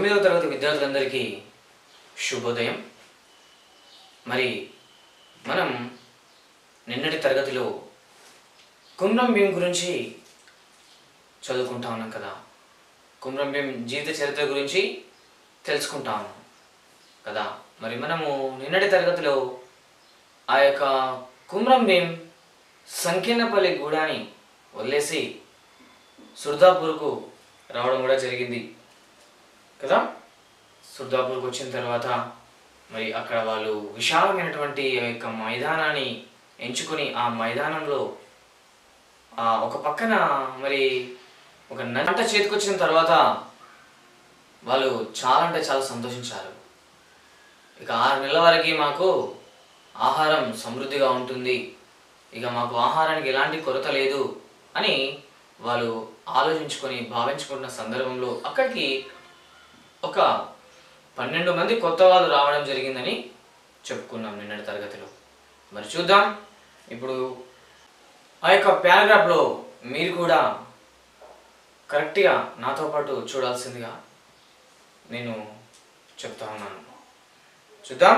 తొమ్మిదవ తరగతి విద్యార్థులందరికీ శుభోదయం మరి మనం నిన్నటి తరగతిలో కుమ్రం భీం గురించి చదువుకుంటా ఉన్నాం కదా కుమ్రం భీం జీవిత చరిత్ర గురించి తెలుసుకుంటా ఉన్నాం కదా మరి మనము నిన్నటి తరగతిలో ఆ యొక్క కుమ్రం భీం సంకీర్ణపల్లి గూడాని వదిలేసి సుర్దాపూర్కు రావడం కూడా జరిగింది కదా సుర్దాపూర్కి వచ్చిన తర్వాత మరి అక్కడ వాళ్ళు విశాలమైనటువంటి ఆ యొక్క మైదానాన్ని ఎంచుకొని ఆ మైదానంలో ఆ ఒక పక్కన మరి ఒక నంట చేతికొచ్చిన తర్వాత వాళ్ళు చాలా అంటే చాలా సంతోషించారు ఇక ఆరు నెలల వరకు మాకు ఆహారం సమృద్ధిగా ఉంటుంది ఇక మాకు ఆహారానికి ఎలాంటి కొరత లేదు అని వాళ్ళు ఆలోచించుకొని భావించుకున్న సందర్భంలో అక్కడికి ఒక పన్నెండు మంది కొత్త వాళ్ళు రావడం జరిగిందని చెప్పుకున్నాం నిన్నటి తరగతిలో మరి చూద్దాం ఇప్పుడు ఆ యొక్క పారాగ్రాఫ్లో మీరు కూడా కరెక్ట్గా నాతో పాటు చూడాల్సిందిగా నేను చెప్తా ఉన్నాను చూద్దాం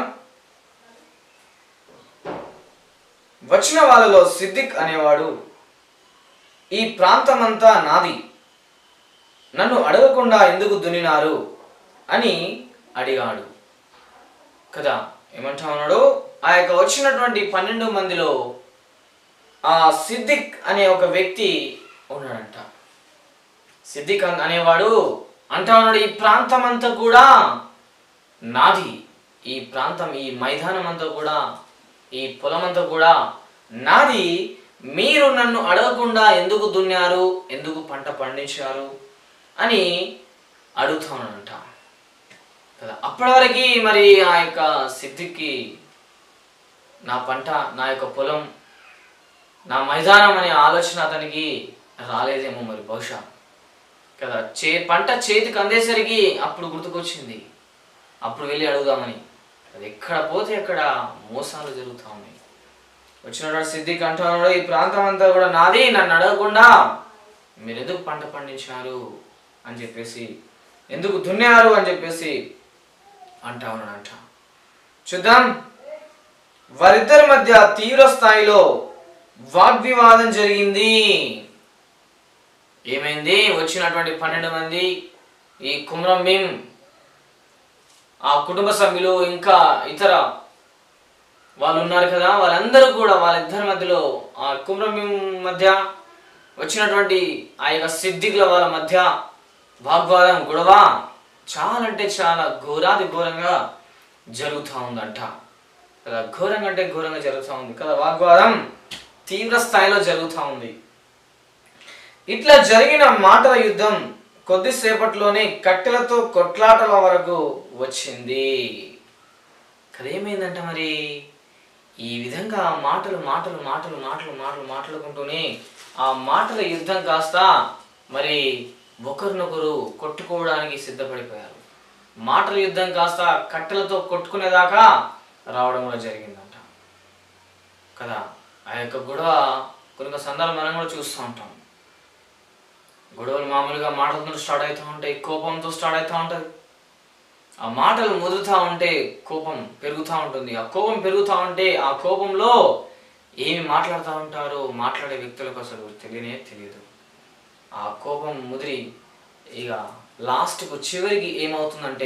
వచ్చిన వాళ్ళలో సిద్దిక్ అనేవాడు ఈ ప్రాంతమంతా నాది నన్ను అడగకుండా ఎందుకు దున్నినారు అని అడిగాడు కదా ఏమంటా ఉన్నాడు ఆ యొక్క వచ్చినటువంటి పన్నెండు మందిలో ఆ సిద్దిక్ అనే ఒక వ్యక్తి ఉన్నాడంట సిద్దిక్ అన్- అనేవాడు అంటా ఉన్నాడు ఈ ప్రాంతం అంతా కూడా నాది ఈ ప్రాంతం ఈ మైదానం అంతా కూడా ఈ పొలం అంతా కూడా నాది మీరు నన్ను అడగకుండా ఎందుకు దున్నారు ఎందుకు పంట పండించారు అని అడుగుతానంట కదా అప్పటి వరకు మరి ఆ యొక్క సిద్ధికి నా పంట నా యొక్క పొలం నా మైదానం అనే ఆలోచన అతనికి రాలేదేమో మరి బహుశా కదా చే పంట చేతికి అందేసరికి అప్పుడు గుర్తుకొచ్చింది అప్పుడు వెళ్ళి అడుగుదామని అది ఎక్కడ పోతే అక్కడ మోసాలు జరుగుతూ ఉన్నాయి వచ్చినటువంటి సిద్ధికి అంటున్నాడు ఈ ప్రాంతం అంతా కూడా నాది నన్ను అడగకుండా మీరు ఎందుకు పంట పండించారు అని చెప్పేసి ఎందుకు దున్నారు అని చెప్పేసి అంటా ఉన్నాడంట చూద్దాం వారిద్దరి మధ్య తీవ్ర స్థాయిలో వాగ్వివాదం జరిగింది ఏమైంది వచ్చినటువంటి పన్నెండు మంది ఈ కుమ్రం భీం ఆ కుటుంబ సభ్యులు ఇంకా ఇతర వాళ్ళు ఉన్నారు కదా వాళ్ళందరూ కూడా వాళ్ళిద్దరి మధ్యలో ఆ కుమ్రం భీం మధ్య వచ్చినటువంటి ఆ యొక్క సిద్ధికుల వాళ్ళ మధ్య వాగ్వాదం గొడవ చాలా అంటే చాలా ఘోరాది ఘోరంగా జరుగుతూ ఉందంట కదా ఘోరంగా అంటే ఘోరంగా జరుగుతూ ఉంది కదా వాగ్వాదం తీవ్ర స్థాయిలో జరుగుతూ ఉంది ఇట్లా జరిగిన మాటల యుద్ధం కొద్దిసేపట్లోనే కట్టెలతో కొట్లాటల వరకు వచ్చింది కదా ఏమైందంట మరి ఈ విధంగా మాటలు మాటలు మాటలు మాటలు మాటలు మాట్లాడుకుంటూనే ఆ మాటల యుద్ధం కాస్త మరి ఒకరినొకరు కొట్టుకోవడానికి సిద్ధపడిపోయారు మాటల యుద్ధం కాస్త కట్టెలతో కొట్టుకునేదాకా రావడం కూడా జరిగిందంట కదా ఆ యొక్క గొడవ కొన్ని సందర్భాలు మనం కూడా చూస్తూ ఉంటాం గొడవలు మామూలుగా మాటలతో స్టార్ట్ అవుతూ ఉంటాయి కోపంతో స్టార్ట్ అవుతూ ఉంటుంది ఆ మాటలు ముదురుతూ ఉంటే కోపం పెరుగుతూ ఉంటుంది ఆ కోపం పెరుగుతూ ఉంటే ఆ కోపంలో ఏమి మాట్లాడుతూ ఉంటారో మాట్లాడే వ్యక్తులకు అసలు తెలియనే తెలియదు ఆ కోపం ముదిరి ఇక లాస్ట్కు చివరికి ఏమవుతుందంటే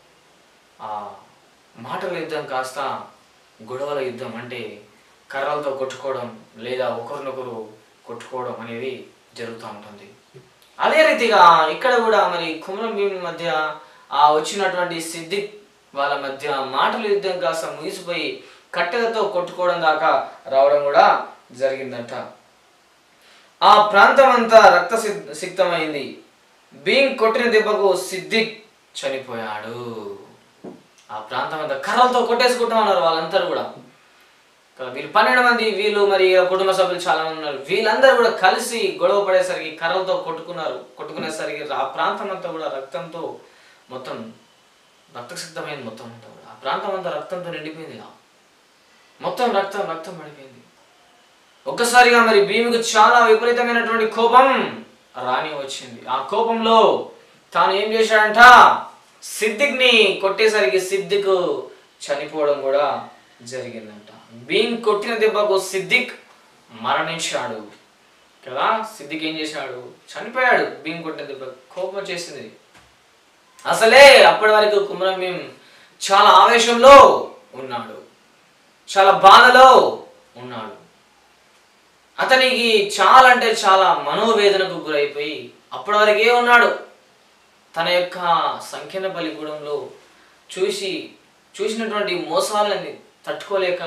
ఆ మాటల యుద్ధం కాస్త గొడవల యుద్ధం అంటే కర్రలతో కొట్టుకోవడం లేదా ఒకరినొకరు కొట్టుకోవడం అనేది జరుగుతూ ఉంటుంది అదే రీతిగా ఇక్కడ కూడా మరి కుమరం భీం మధ్య ఆ వచ్చినటువంటి సిద్దిక్ వాళ్ళ మధ్య మాటల యుద్ధం కాస్త ముగిసిపోయి కట్టెలతో కొట్టుకోవడం దాకా రావడం కూడా జరిగిందంట ఆ ప్రాంతం అంతా రక్త సిద్- సిక్తమైంది భీం కొట్టిన దెబ్బకు సిద్దిక్ చనిపోయాడు ఆ ప్రాంతం అంతా కర్రలతో కొట్టేసుకుంటా ఉన్నారు వాళ్ళందరూ కూడా కదా వీళ్ళు పన్నెండు మంది వీళ్ళు మరి ఇలా కుటుంబ సభ్యులు చాలా మంది ఉన్నారు వీళ్ళందరూ కూడా కలిసి గొడవ పడేసరికి కర్రలతో కొట్టుకున్నారు కొట్టుకునేసరికి ఆ ప్రాంతం అంతా కూడా రక్తంతో మొత్తం రక్తసిద్ధమైంది మొత్తం అంతా కూడా ఆ ప్రాంతం అంతా రక్తంతో నిండిపోయింది ఇలా మొత్తం రక్తం రక్తం పడిపోయింది ఒక్కసారిగా మరి భీముకు చాలా విపరీతమైనటువంటి కోపం రాని వచ్చింది ఆ కోపంలో తాను ఏం చేశాడంట సిద్దిక్ని కొట్టేసరికి సిద్దిక్ చనిపోవడం కూడా జరిగిందంట బీన్ కొట్టిన దెబ్బకు సిద్దిక్ మరణించాడు కదా సిద్దిక్ ఏం చేశాడు చనిపోయాడు బీన్ కొట్టిన దెబ్బ కోపం వచ్చేసింది అసలే అప్పటి వరకు కుమరం భీం చాలా ఆవేశంలో ఉన్నాడు చాలా బాధలో ఉన్నాడు అతనికి చాలా అంటే చాలా మనోవేదనకు గురైపోయి అప్పటి వరకే ఉన్నాడు తన యొక్క సంకీర్ణ బలిగూడెంలో చూసి చూసినటువంటి మోసాలని తట్టుకోలేక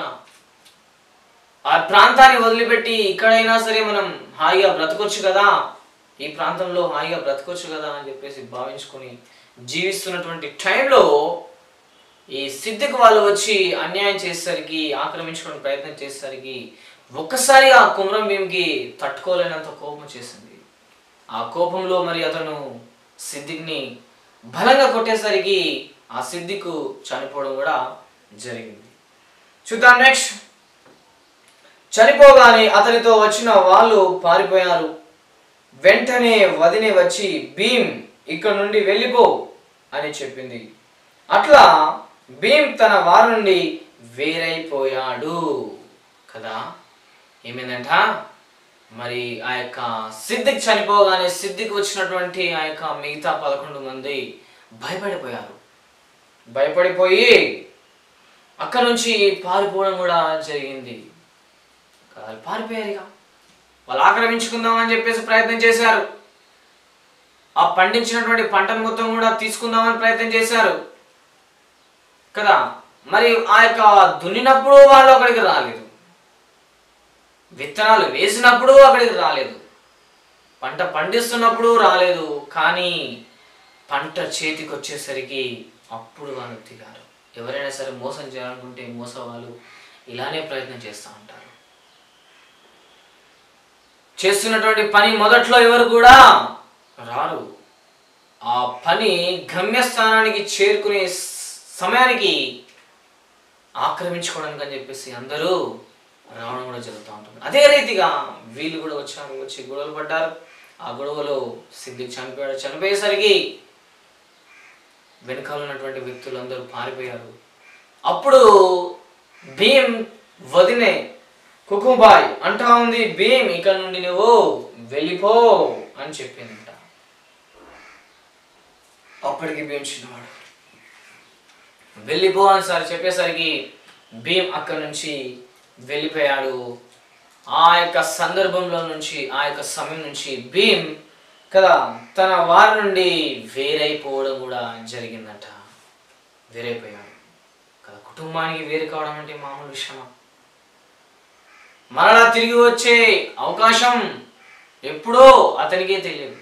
ఆ ప్రాంతాన్ని వదిలిపెట్టి ఇక్కడైనా సరే మనం హాయిగా బ్రతకొచ్చు కదా ఈ ప్రాంతంలో హాయిగా బ్రతకొచ్చు కదా అని చెప్పేసి భావించుకొని జీవిస్తున్నటువంటి టైంలో ఈ సిద్ధికి వాళ్ళు వచ్చి అన్యాయం చేసేసరికి ఆక్రమించుకునే ప్రయత్నం చేసేసరికి ఒక్కసారి ఆ కుమరం భీమ్కి తట్టుకోలేనంత కోపం చేసింది ఆ కోపంలో మరి అతను సిద్ధిక్ని బలంగా కొట్టేసరికి ఆ సిద్ధికు చనిపోవడం కూడా జరిగింది చూద్దాం నెక్స్ట్ చనిపోగానే అతనితో వచ్చిన వాళ్ళు పారిపోయారు వెంటనే వదినే వచ్చి భీమ్ ఇక్కడ నుండి వెళ్ళిపో అని చెప్పింది అట్లా భీమ్ తన వారి నుండి వేరైపోయాడు కదా ఏమైందంట మరి ఆ యొక్క సిద్ధికి చనిపోగానే సిద్ధికి వచ్చినటువంటి ఆ యొక్క మిగతా పదకొండు మంది భయపడిపోయారు భయపడిపోయి అక్కడ నుంచి పారిపోవడం కూడా జరిగింది వాళ్ళు పారిపోయారు ఇక వాళ్ళు ఆక్రమించుకుందామని చెప్పేసి ప్రయత్నం చేశారు ఆ పండించినటువంటి పంటను మొత్తం కూడా తీసుకుందామని ప్రయత్నం చేశారు కదా మరి ఆ యొక్క దున్నినప్పుడు వాళ్ళు అక్కడికి రాలేదు విత్తనాలు వేసినప్పుడు అక్కడికి రాలేదు పంట పండిస్తున్నప్పుడు రాలేదు కానీ పంట చేతికి వచ్చేసరికి అప్పుడు వాళ్ళు దిగారు ఎవరైనా సరే మోసం చేయాలనుకుంటే మోసం వాళ్ళు ఇలానే ప్రయత్నం చేస్తూ ఉంటారు చేస్తున్నటువంటి పని మొదట్లో ఎవరు కూడా రారు ఆ పని గమ్యస్థానానికి చేరుకునే స- సమయానికి ఆక్రమించుకోవడానికి అని చెప్పేసి అందరూ రావడం కూడా జరుగుతూ ఉంటుంది అదే రీతిగా వీళ్ళు కూడా వచ్చారు వచ్చి గొడవలు పడ్డారు ఆ గొడవలో సిద్ధికి చనిపోయాడు చనిపోయేసరికి వెనకాల ఉన్నటువంటి వ్యక్తులు అందరూ పారిపోయారు అప్పుడు భీమ్ వదినే కుకుంబాయ్ అంటా ఉంది భీమ్ ఇక్కడ నుండి నువ్వు వెళ్ళిపో అని చెప్పిందంట అప్పటికి భీమ్ చిన్నవాడు వెళ్ళిపో అని సార్ చెప్పేసరికి భీమ్ అక్కడి నుంచి వెళ్ళిపోయాడు ఆ యొక్క సందర్భంలో నుంచి ఆ యొక్క సమయం నుంచి భీమ్ కదా తన వారి నుండి వేరైపోవడం కూడా జరిగిందట వేరైపోయాడు కదా కుటుంబానికి వేరు కావడం అంటే మామూలు విషయమా మరలా తిరిగి వచ్చే అవకాశం ఎప్పుడో అతనికే తెలియదు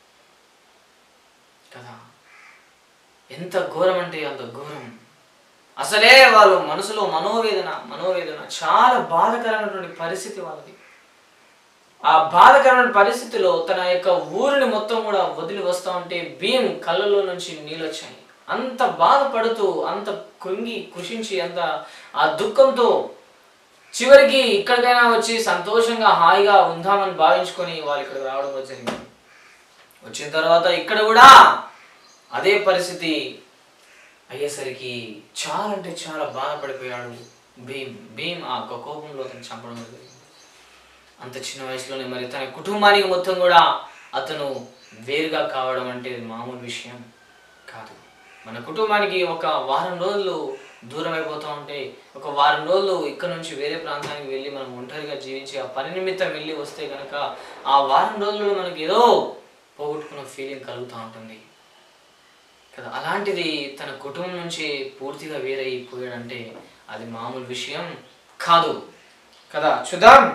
కదా ఎంత ఘోరం అంటే అంత ఘోరం అసలే వాళ్ళు మనసులో మనోవేదన మనోవేదన చాలా బాధకరమైనటువంటి పరిస్థితి వాళ్ళది ఆ బాధకరమైన పరిస్థితిలో తన యొక్క ఊరిని మొత్తం కూడా వదిలి వస్తా ఉంటే భీమ్ కళ్ళలో నుంచి నీళ్ళు వచ్చాయి అంత బాధపడుతూ అంత కృంగి కృషించి అంత ఆ దుఃఖంతో చివరికి ఇక్కడికైనా వచ్చి సంతోషంగా హాయిగా ఉందామని భావించుకొని వాళ్ళు ఇక్కడికి రావడం కూడా జరిగింది వచ్చిన తర్వాత ఇక్కడ కూడా అదే పరిస్థితి అయ్యేసరికి చాలా అంటే చాలా బాధపడిపోయాడు భీమ్ భీమ్ ఆ యొక్క కోపంలో అతను చంపడం జరిగింది అంత చిన్న వయసులోనే మరి తన కుటుంబానికి మొత్తం కూడా అతను వేరుగా కావడం అంటే ఇది మామూలు విషయం కాదు మన కుటుంబానికి ఒక వారం రోజులు దూరం అయిపోతూ ఉంటే ఒక వారం రోజులు ఇక్కడ నుంచి వేరే ప్రాంతానికి వెళ్ళి మనం ఒంటరిగా జీవించి ఆ పని నిమిత్తం వెళ్ళి వస్తే కనుక ఆ వారం రోజుల్లో మనకి ఏదో పోగొట్టుకున్న ఫీలింగ్ కలుగుతూ ఉంటుంది కదా అలాంటిది తన కుటుంబం నుంచి పూర్తిగా వేరైపోయాడంటే అది మామూలు విషయం కాదు కదా చూద్దాం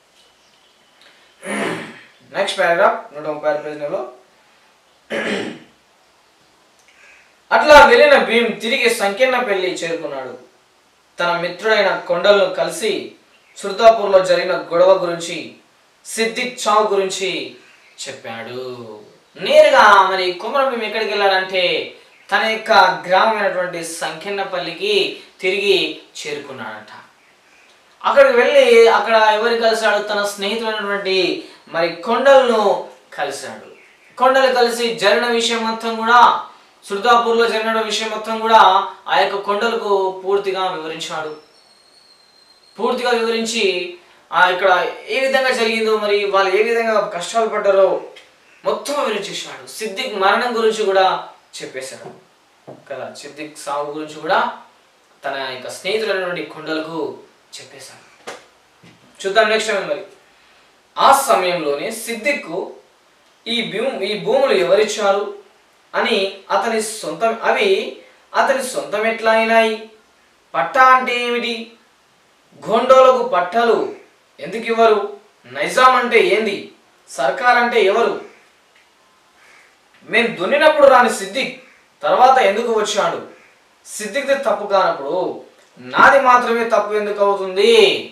నెక్స్ట్ పారాగ్రాఫ్ నూట ముప్పై ఆరు పేజీలో అట్లా వెళ్ళిన భీమ్ తిరిగి సంకీర్ణ పెళ్లి చేరుకున్నాడు తన మిత్రుడైన కొండలను కలిసి సుల్తాపూర్లో జరిగిన గొడవ గురించి సిద్దిక్ చావు గురించి చెప్పాడు నేరుగా మరి కుమరం భీమ్ ఎక్కడికి వెళ్ళాడంటే తన యొక్క గ్రామమైనటువంటి సంకీర్ణపల్లికి తిరిగి చేరుకున్నాడంట అక్కడికి వెళ్ళి అక్కడ ఎవరు కలిశాడు తన స్నేహితుడైనటువంటి మరి కొండలను కలిశాడు కొండలు కలిసి జరిగిన విషయం మొత్తం కూడా సుర్దాపూర్లో జరిగిన విషయం మొత్తం కూడా ఆ యొక్క కొండలకు పూర్తిగా వివరించాడు పూర్తిగా వివరించి ఆ ఇక్కడ ఏ విధంగా జరిగిందో మరి వాళ్ళు ఏ విధంగా కష్టాలు పడ్డారో మొత్తం వివరించేసాడు సిద్దిక్ మరణం గురించి కూడా చెప్పేశాడు కదా సిద్దిక్ సాగు గురించి కూడా తన యొక్క స్నేహితులైనటువంటి కొండలకు చెప్పేశాడు చూద్దాం నెక్స్ట్ టైం మరి ఆ సమయంలోనే సిద్దిక్కు ఈ భూ ఈ భూములు ఎవరిచ్చారు అని అతని సొంతం అవి అతని సొంతం ఎట్లా అయినాయి పట్టా అంటే ఏమిటి గోండోలకు పట్టాలు ఎందుకు ఇవ్వరు నైజాం అంటే ఏంది సర్కార్ అంటే ఎవరు మేము దున్నినప్పుడు రాని సిద్దిక్ తర్వాత ఎందుకు వచ్చాడు సిద్దిక్ది తప్పు కానప్పుడు నాది మాత్రమే తప్పు ఎందుకు అవుతుంది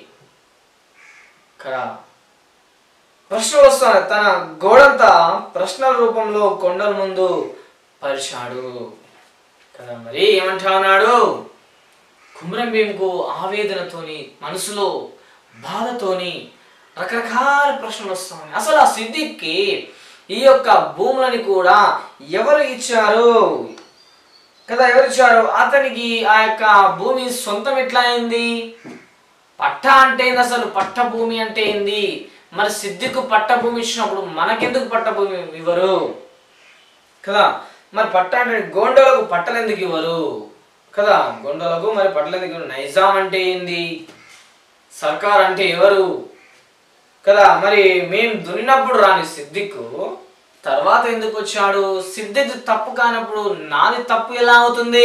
కదా ప్రశ్నలు వస్తాయి తన గోడంతా ప్రశ్నల రూపంలో కొండల ముందు పరిచాడు కదా మరి ఏమంటా ఉన్నాడు కుమ్రం భీముకు ఆవేదనతోని మనసులో బాధతోని రకరకాల ప్రశ్నలు వస్తాయి అసలు ఆ సిద్ధికి ఈ యొక్క భూములని కూడా ఎవరు ఇచ్చారు కదా ఎవరు ఇచ్చారు అతనికి ఆ యొక్క భూమి సొంతం ఎట్లా అయింది పట్ట అంటే ఏంది అసలు పట్ట భూమి అంటే ఏంది మరి సిద్ధికు పట్ట భూమి ఇచ్చినప్పుడు మనకెందుకు పట్ట భూమి ఇవ్వరు కదా మరి పట్ట అంటే గోండలకు పట్టలు ఎందుకు ఇవ్వరు కదా గోండలకు మరి పట్టలు ఎందుకు ఇవ్వరు నైజాం అంటే ఏంది సర్కార్ అంటే ఎవరు కదా మరి మేము దున్నినప్పుడు రాని సిద్ధికు తర్వాత ఎందుకు వచ్చాడు సిద్ధికి తప్పు కానప్పుడు నాది తప్పు ఎలా అవుతుంది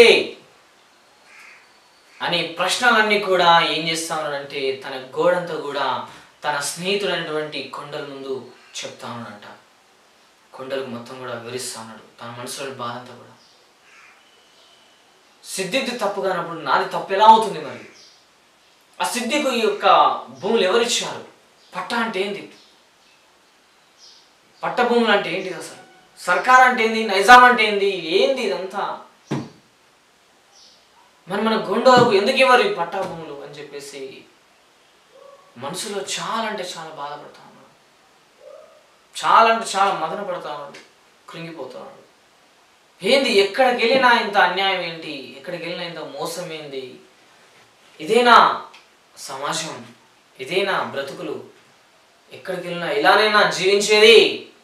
అనే ప్రశ్నలన్నీ కూడా ఏం చేస్తా ఉన్నాడంటే తన గోడంతా కూడా తన స్నేహితుడైనటువంటి కొండల ముందు చెప్తా ఉన్నాడంట కొండలకు మొత్తం కూడా వివరిస్తా ఉన్నాడు తన మనసులోని బాధ అంతా కూడా సిద్ధికి తప్పు కానప్పుడు నాది తప్పు ఎలా అవుతుంది మరి ఆ సిద్ధికు ఈ యొక్క భూములు ఎవరిచ్చారు పట్ట అంటే ఏంది పట్ట భూములు అంటే ఏంటి అసలు సర్కార్ అంటే ఏంది నైజాం అంటే ఏంది ఏంది ఇదంతా మరి మన గొండవరకు ఎందుకు ఇవ్వరు ఈ పట్టా భూములు అని చెప్పేసి మనసులో చాలా అంటే చాలా బాధపడతా ఉన్నాడు చాలా అంటే చాలా మదన పడతా ఉన్నాడు కృంగిపోతా ఉన్నాడు ఏంది ఎక్కడికి వెళ్ళినా ఇంత అన్యాయం ఏంటి ఎక్కడికి వెళ్ళినా ఇంత మోసం ఏంది ఇదేనా సమాజం ఇదేనా బ్రతుకులు ఎక్కడికి వెళ్ళినా ఇలానైనా జీవించేది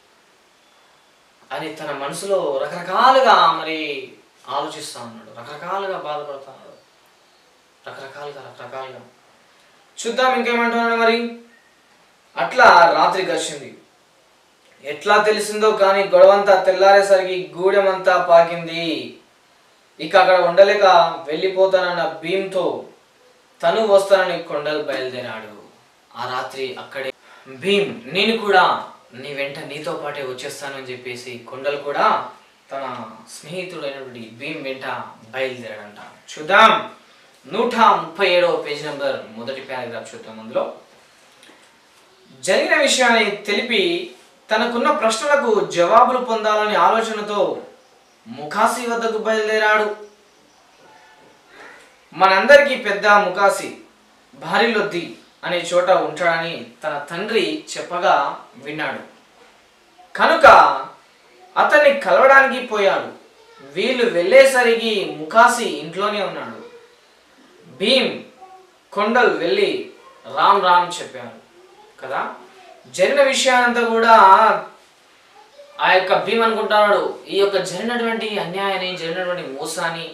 అని తన మనసులో రకరకాలుగా మరి ఆలోచిస్తూ ఉన్నాడు రకరకాలుగా బాధపడుతూ ఉన్నాడు రకరకాలుగా రకరకాలుగా చూద్దాం ఇంకేమంటున్నాడు మరి అట్లా రాత్రి గడిచింది ఎట్లా తెలిసిందో కానీ గొడవంతా తెల్లారేసరికి గూడెమంతా పాకింది ఇక అక్కడ ఉండలేక వెళ్ళిపోతానన్న భీమ్తో తను వస్తానని కొండలు బయలుదేరాడు ఆ రాత్రి అక్కడే భీమ్ నేను కూడా నీ వెంట నీతో పాటే వచ్చేస్తానని చెప్పేసి కొండలు కూడా తన స్నేహితుడైనటువంటి భీమ్ వెంట బయలుదేరాడంట చూద్దాం నూట ముప్పై ఏడవ పేజ్ నెంబర్ మొదటి పారాగ్రాఫ్ చూద్దాం అందులో జరిగిన విషయాన్ని తెలిపి తనకున్న ప్రశ్నలకు జవాబులు పొందాలని ఆలోచనతో ముఖాసి వద్దకు బయలుదేరాడు మనందరికీ పెద్ద ముఖాసి భారీలొద్ది అనే చోట ఉంటాడని తన తండ్రి చెప్పగా విన్నాడు కనుక అతన్ని కలవడానికి పోయాడు వీళ్ళు వెళ్ళేసరికి ముఖాసి ఇంట్లోనే ఉన్నాడు భీమ్ కొండలు వెళ్ళి రామ్ రామ్ చెప్పాడు కదా జరిగిన విషయానంతా కూడా ఆ యొక్క భీమ్ అనుకుంటున్నాడు ఈ యొక్క జరిగినటువంటి అన్యాయాన్ని జరిగినటువంటి మోసాన్ని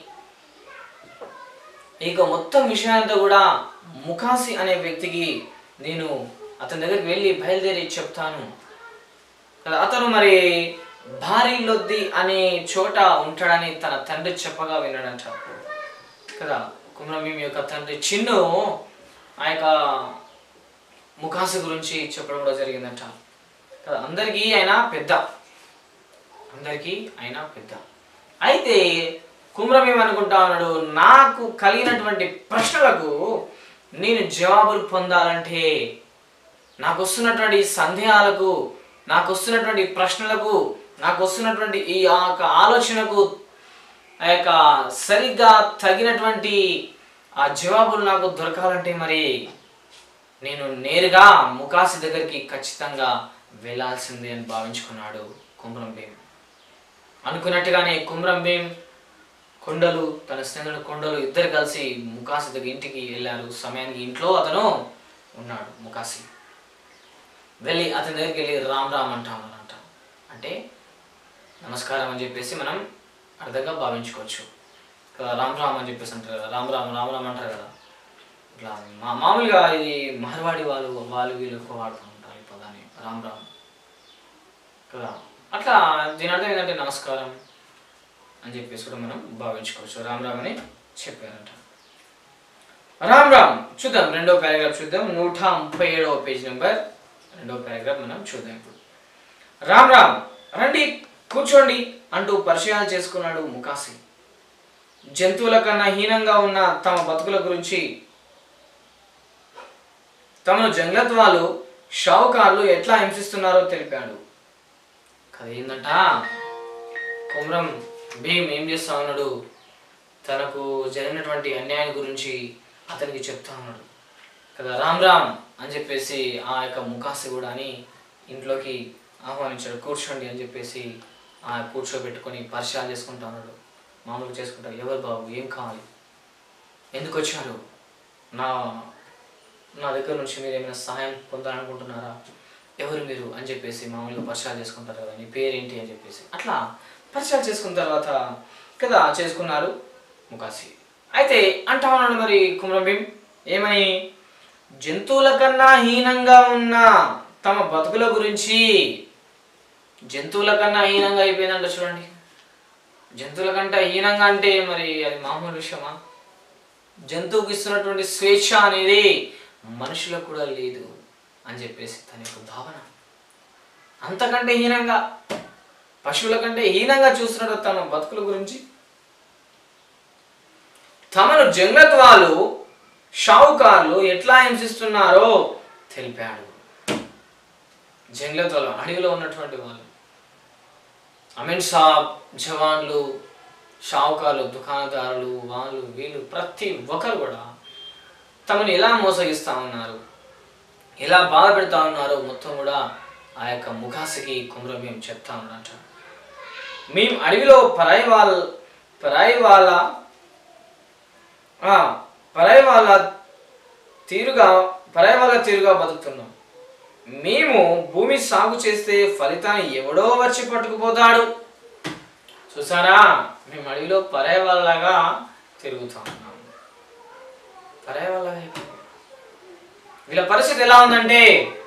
ఇక మొత్తం విషయానంతా కూడా ముఖాసి అనే వ్యక్తికి నేను అతని దగ్గరికి వెళ్ళి బయలుదేరి చెప్తాను కదా అతను మరి భారీ లొద్ది అనే చోట ఉంటాడని తన తండ్రి చెప్పగా విన్నాడంట కదా కుమ్రభీం యొక్క తండ్రి చిన్ను ఆ యొక్క ముఖాసి గురించి చెప్పడం కూడా జరిగిందంట కదా అందరికీ ఆయన పెద్ద అందరికీ ఆయన పెద్ద అయితే కుమ్రభీం అనుకుంటా ఉన్నాడు నాకు కలిగినటువంటి ప్రశ్నలకు నేను జవాబులు పొందాలంటే నాకు వస్తున్నటువంటి సందేహాలకు నాకు వస్తున్నటువంటి ప్రశ్నలకు నాకు వస్తున్నటువంటి ఈ ఆ యొక్క ఆలోచనకు ఆ యొక్క సరిగ్గా తగినటువంటి ఆ జవాబులు నాకు దొరకాలంటే మరి నేను నేరుగా ముఖాసి దగ్గరికి ఖచ్చితంగా వెళ్ళాల్సిందే అని భావించుకున్నాడు కుంభం భీమ్ అనుకున్నట్టుగానే కుమ్రం భీం కొండలు తన స్నేహితుడు కొండలు ఇద్దరు కలిసి ముకాసి దగ్గర ఇంటికి వెళ్ళారు సమయానికి ఇంట్లో అతను ఉన్నాడు ముకాసి వెళ్ళి అతని దగ్గరికి వెళ్ళి రామ్ రామ్ అంటా ఉన్నారంట అంటే నమస్కారం అని చెప్పేసి మనం అర్థంగా భావించుకోవచ్చు కదా రామ్ రామ్ అని చెప్పేసి అంటారు కదా రామ్ రామ్ రామ్ రామ్ అంటారు కదా ఇట్లా మా మామూలుగా ఇది మార్వాడి వాళ్ళు వాళ్ళు వీళ్ళు ఎక్కువ వాడుతూ ఉంటారు ఈ పదాన్ని రామ్ రామ్ కదా అట్లా దీని అర్థం ఏంటంటే నమస్కారం అని చెప్పేసి కూడా మనం భావించుకోవచ్చు రామ్ రామ్ అని చెప్పారంట రామ్ రామ్ చూద్దాం రెండో పారాగ్రాఫ్ చూద్దాం నూట ముప్పై ఏడవ పేజ్ నెంబర్ రెండో పారాగ్రాఫ్ మనం చూద్దాం ఇప్పుడు రామ్ రామ్ రండి కూర్చోండి అంటూ పరిచయాలు చేసుకున్నాడు ముకాసి జంతువుల కన్నా హీనంగా ఉన్న తమ బతుకుల గురించి తమను జంగ్లత్ వాళ్ళు షావుకారులు ఎట్లా హింసిస్తున్నారో తెలిపాడు కదా ఏందంట కుమ్రం భీమ్ ఏం చేస్తా ఉన్నాడు తనకు జరిగినటువంటి అన్యాయం గురించి అతనికి చెప్తా ఉన్నాడు కదా రామ్ రామ్ అని చెప్పేసి ఆ యొక్క ముఖాసి కూడా అని ఇంట్లోకి ఆహ్వానించాడు కూర్చోండి అని చెప్పేసి ఆ కూర్చోబెట్టుకొని పరిచయాలు చేసుకుంటా ఉన్నాడు మామూలుగా చేసుకుంటారు ఎవరు బాబు ఏం కావాలి ఎందుకు వచ్చారు నా నా దగ్గర నుంచి మీరు ఏమైనా సహాయం పొందాలనుకుంటున్నారా ఎవరు మీరు అని చెప్పేసి మామూలుగా పరిచయాలు చేసుకుంటారు కదా నీ పేరేంటి అని చెప్పేసి అట్లా పరిచయాలు చేసుకున్న తర్వాత కదా చేసుకున్నారు ముకాసి అయితే అంటా ఉన్నాడు మరి కుమ్రం భీమ్ ఏమని జంతువుల కన్నా హీనంగా ఉన్న తమ బతుకుల గురించి జంతువుల కన్నా హీనంగా అయిపోయిందంట చూడండి జంతువుల కంటే హీనంగా అంటే మరి అది మామూలు విషయమా జంతువుకి ఇస్తున్నటువంటి స్వేచ్ఛ అనేది మనుషులకు కూడా లేదు అని చెప్పేసి తన యొక్క భావన అంతకంటే హీనంగా పశువుల కంటే హీనంగా చూస్తున్నాడు తమ బతుకుల గురించి తమను జంగత్ వాళ్ళు షావుకారులు ఎట్లా హింసిస్తున్నారో తెలిపాడు జంగ్లత్ వాళ్ళు అడవిలో ఉన్నటువంటి వాళ్ళు అమీన్ సాబ్ జవాన్లు షావుకారులు దుకాణదారులు వాళ్ళు వీళ్ళు ప్రతి ఒక్కరు కూడా తమను ఎలా మోసగిస్తా ఉన్నారు ఎలా బాధ పెడతా ఉన్నారో మొత్తం కూడా ఆ యొక్క ముఖాసికి కుమ్రం మేము చెప్తా ఉన్నట మేము అడవిలో పరాయి వాళ్ళ పరాయి వాళ్ళ ఆ, పరాయి వాళ్ళ తీరుగా పరాయి వాళ్ళ తీరుగా బతుకుతున్నాం మేము భూమి సాగు చేస్తే ఫలితాన్ని ఎవడో వచ్చి పట్టుకుపోతాడు చూసారా మేము అడవిలో పరాయి వాళ్ళలాగా తిరుగుతా ఉన్నాం పరాయి వాళ్ళగా అయిపోయాం. వీళ్ళ పరిస్థితి ఎలా ఉందంటే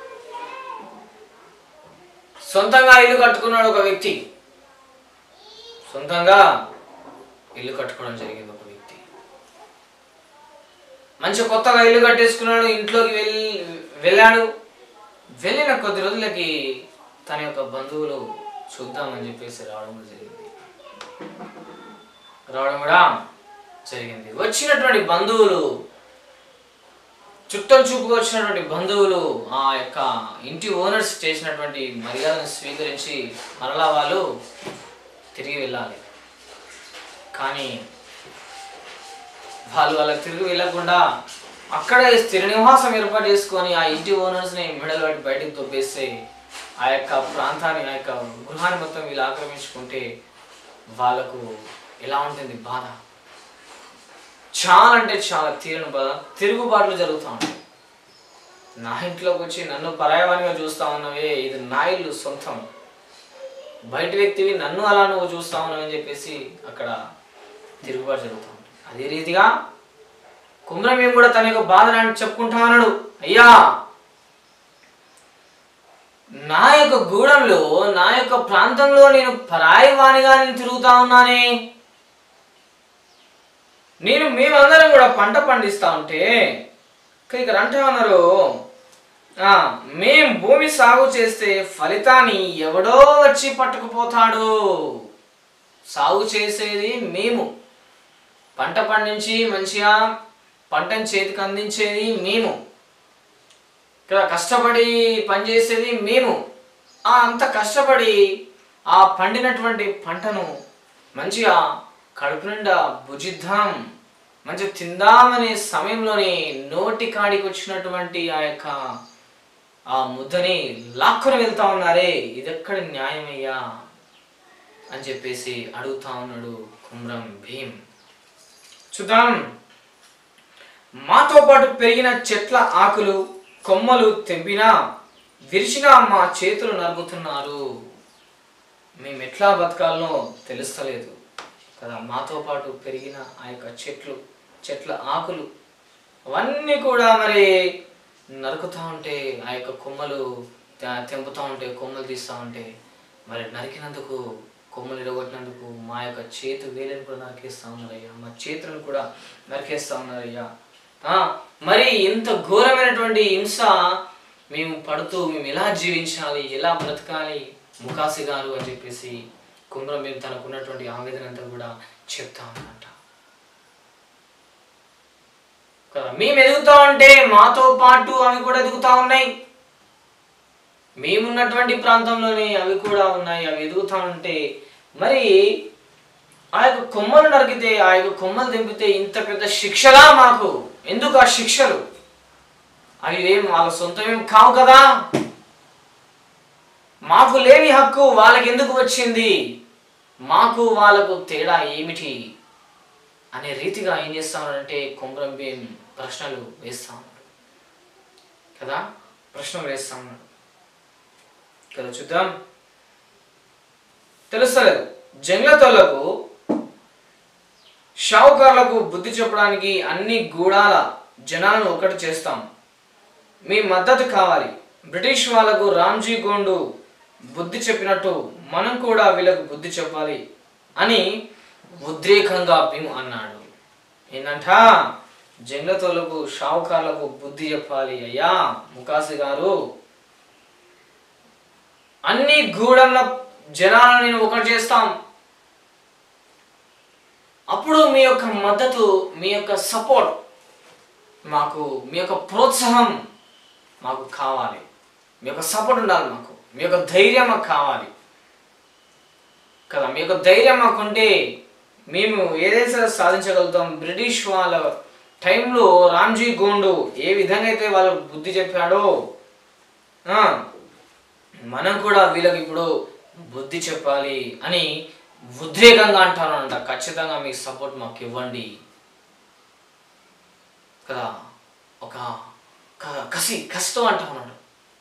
సొంతంగా ఇల్లు కట్టుకున్నాడు ఒక వ్యక్తి సొంతంగా ఇల్లు కట్టుకోవడం జరిగింది ఒక వ్యక్తి మంచి కొత్తగా ఇల్లు కట్టేసుకున్నాడు ఇంట్లోకి వెళ్ళి వెళ్ళాడు వెళ్ళిన కొద్ది రోజులకి తన యొక్క బంధువులు చూద్దామని చెప్పేసి రావడం కూడా జరిగింది రావడం కూడా జరిగింది వచ్చినటువంటి బంధువులు చుట్టం చూపుగా వచ్చినటువంటి బంధువులు ఆ యొక్క ఇంటి ఓనర్స్ చేసినటువంటి మర్యాదను స్వీకరించి మరలా వాళ్ళు తిరిగి వెళ్ళాలి కానీ వాళ్ళు వాళ్ళకి తిరిగి వెళ్ళకుండా అక్కడే స్థిర నివాసం ఏర్పాటు చేసుకొని ఆ ఇంటి ఓనర్స్ని మెడలు పట్టి బయటకు తొప్పేస్తే ఆ యొక్క ప్రాంతాన్ని ఆ యొక్క గృహాన్ని మొత్తం వీళ్ళు ఆక్రమించుకుంటే వాళ్ళకు ఎలా ఉంటుంది బాధ చాలా అంటే చాలా తీరని బాధ తిరుగుబాట్లు జరుగుతూ ఉంటాయి నా ఇంట్లోకి వచ్చి నన్ను పరాయవానిగా చూస్తా ఉన్నవే ఇది నా ఇల్లు సొంతం బయట వ్యక్తివి నన్ను అలా నువ్వు చూస్తా ఉన్నావు అని చెప్పేసి అక్కడ తిరుగుబాటు జరుగుతూ ఉంటుంది అదే రీతిగా కుమ్రమేం కూడా తన యొక్క బాధను చెప్పుకుంటా ఉన్నాడు అయ్యా నా యొక్క గూడెంలో నా యొక్క ప్రాంతంలో నేను పరాయి వాణిగా నేను తిరుగుతా ఉన్నానే నేను మేమందరం కూడా పంట పండిస్తా ఉంటే ఇక్కడ అంటే అన్నారు "ఆ, మేం భూమి సాగు చేస్తే ఫలితాన్ని ఎవడో వచ్చి పట్టుకుపోతాడు సాగు చేసేది మేము పంట పండించి మంచిగా పంటను చేతికి అందించేది మేము ఇక్కడ కష్టపడి పనిచేసేది మేము ఆ అంత కష్టపడి ఆ పండినటువంటి పంటను మంచిగా కడుపు నిండా భుజిద్దాం మంచిగా తిందామనే సమయంలోనే నోటి కాడికి వచ్చినటువంటి ఆ యొక్క ఆ ముద్దని లాక్కుని వెళ్తా ఉన్నారే ఇదెక్కడ న్యాయమయ్యా అని చెప్పేసి అడుగుతా ఉన్నాడు కుమ్రం భీమ్ చూద్దాం మాతో పాటు పెరిగిన చెట్ల ఆకులు కొమ్మలు తెంపినా విరిచినా మా చేతులు నరుగుతున్నారు మేము ఎట్లా బతకాలనో తెలుస్తలేదు కదా మాతో పాటు పెరిగిన ఆ యొక్క చెట్లు చెట్ల ఆకులు అవన్నీ కూడా మరి నరుకుతూ ఉంటే ఆ యొక్క కొమ్మలు తె- తెంపుతూ ఉంటే కొమ్మలు తీస్తూ ఉంటే మరి నరికినందుకు కొమ్మలు ఇరగొట్టినందుకు మా యొక్క చేతు వేలను కూడా నరికేస్తా ఉన్నారయ్యా మా చేతులను కూడా నరికేస్తా ఉన్నారయ్యా ఆ, మరి ఇంత ఘోరమైనటువంటి హింస మేము పడుతూ మేము ఎలా జీవించాలి ఎలా బ్రతకాలి ముకాసి గారు అని చెప్పేసి కుమ్రం మేము తనకున్నటువంటి ఆవేదన అంతా కూడా చెప్తా ఉన్నట కదా మేము ఎదుగుతా ఉంటే మాతో పాటు అవి కూడా ఎదుగుతా ఉన్నాయి మేమున్నటువంటి ప్రాంతంలోనే అవి కూడా ఉన్నాయి అవి ఎదుగుతా ఉంటే మరి ఆ యొక్క కొమ్మలు నరికితే ఆ యొక్క కొమ్మలు తెంపితే ఇంత పెద్ద శిక్షలా మాకు ఎందుకు ఆ శిక్షలు అవి ఏం వాళ్ళ సొంతమేం కావు కదా మాకు లేని హక్కు వాళ్ళకి ఎందుకు వచ్చింది మాకు వాళ్ళకు తేడా ఏమిటి అనే రీతిగా ఏం చేస్తా ఉన్నాడంటే కొమరం భీం ప్రశ్నలు వేస్తా ఉన్నాడు కదా ప్రశ్నలు వేస్తా ఉన్నాడు కదా చూద్దాం తెలుస్తలేదు జంగ్లతోళ్లకు షావుకారులకు బుద్ధి చెప్పడానికి అన్ని గూడాల జనాలను ఒకటి చేస్తాం మీ మద్దతు కావాలి బ్రిటిష్ వాళ్ళకు రామ్జీ గోండు బుద్ధి చెప్పినట్టు మనం కూడా వీళ్ళకు బుద్ధి చెప్పాలి అని ఉద్రేకంగా భీమ్ అన్నాడు ఏంటంట జంగ్లతోళ్లకు షావుకారులకు బుద్ధి చెప్పాలి అయ్యా ముకాసి గారు అన్ని గూడెంల జనాలను నేను ఒకటి చేస్తాం అప్పుడు మీ యొక్క మద్దతు మీ యొక్క సపోర్ట్ మాకు మీ యొక్క ప్రోత్సాహం మాకు కావాలి మీ యొక్క సపోర్ట్ ఉండాలి మాకు మీ యొక్క ధైర్యం మాకు కావాలి కదా మీ యొక్క ధైర్యం మాకుంటే మేము ఏదైతే సాధించగలుగుతాం బ్రిటిష్ వాళ్ళ టైంలో రామ్జీ గోండు ఏ విధంగా అయితే వాళ్ళకు బుద్ధి చెప్పాడో ఆ, మనం కూడా వీళ్ళకి ఇప్పుడు బుద్ధి చెప్పాలి అని ఉద్రేకంగా అంటానంట ఖచ్చితంగా మీకు సపోర్ట్ మాకు ఇవ్వండి కదా ఒక క- కసి కసితో అంటా ఉన్నాడు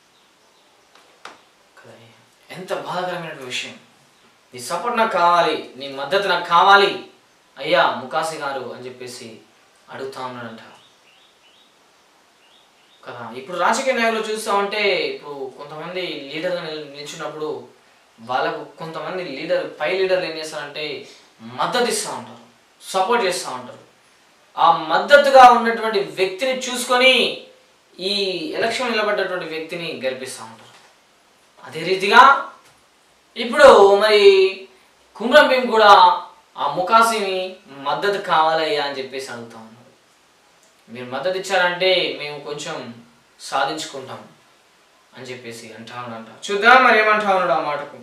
కదా ఎంత బాధాకరమైన విషయం నీ సపోర్ట్ నాకు కావాలి నీ మద్దతు నాకు కావాలి అయ్యా ముకాసి గారు అని చెప్పేసి అడుగుతా ఉన్నాడంట కదా ఇప్పుడు రాజకీయ నాయకులు చూస్తా ఉంటే ఇప్పుడు కొంతమంది లీడర్గా నిల్ నిల్చున్నప్పుడు వాళ్ళకు కొంతమంది లీడర్ పై లీడర్లు ఏం చేస్తారంటే మద్దతు ఇస్తూ ఉంటారు సపోర్ట్ చేస్తూ ఉంటారు ఆ మద్దతుగా ఉన్నటువంటి వ్యక్తిని చూసుకొని ఈ ఎలక్షన్ నిలబడ్డటువంటి వ్యక్తిని గెలిపిస్తూ ఉంటారు అదే రీతిగా ఇప్పుడు మరి కుమ్రం భీం కూడా ఆ ముకాసిని మద్దతు కావాలయ్యా అని చెప్పేసి అడుగుతా ఉన్నారు మీరు మద్దతు ఇచ్చారంటే మేము కొంచెం సాధించుకుంటాం అని చెప్పేసి అంటా ఉన్నాడంట చూద్దాం మరి ఏమంటా ఉన్నాడు ఆ మాటకు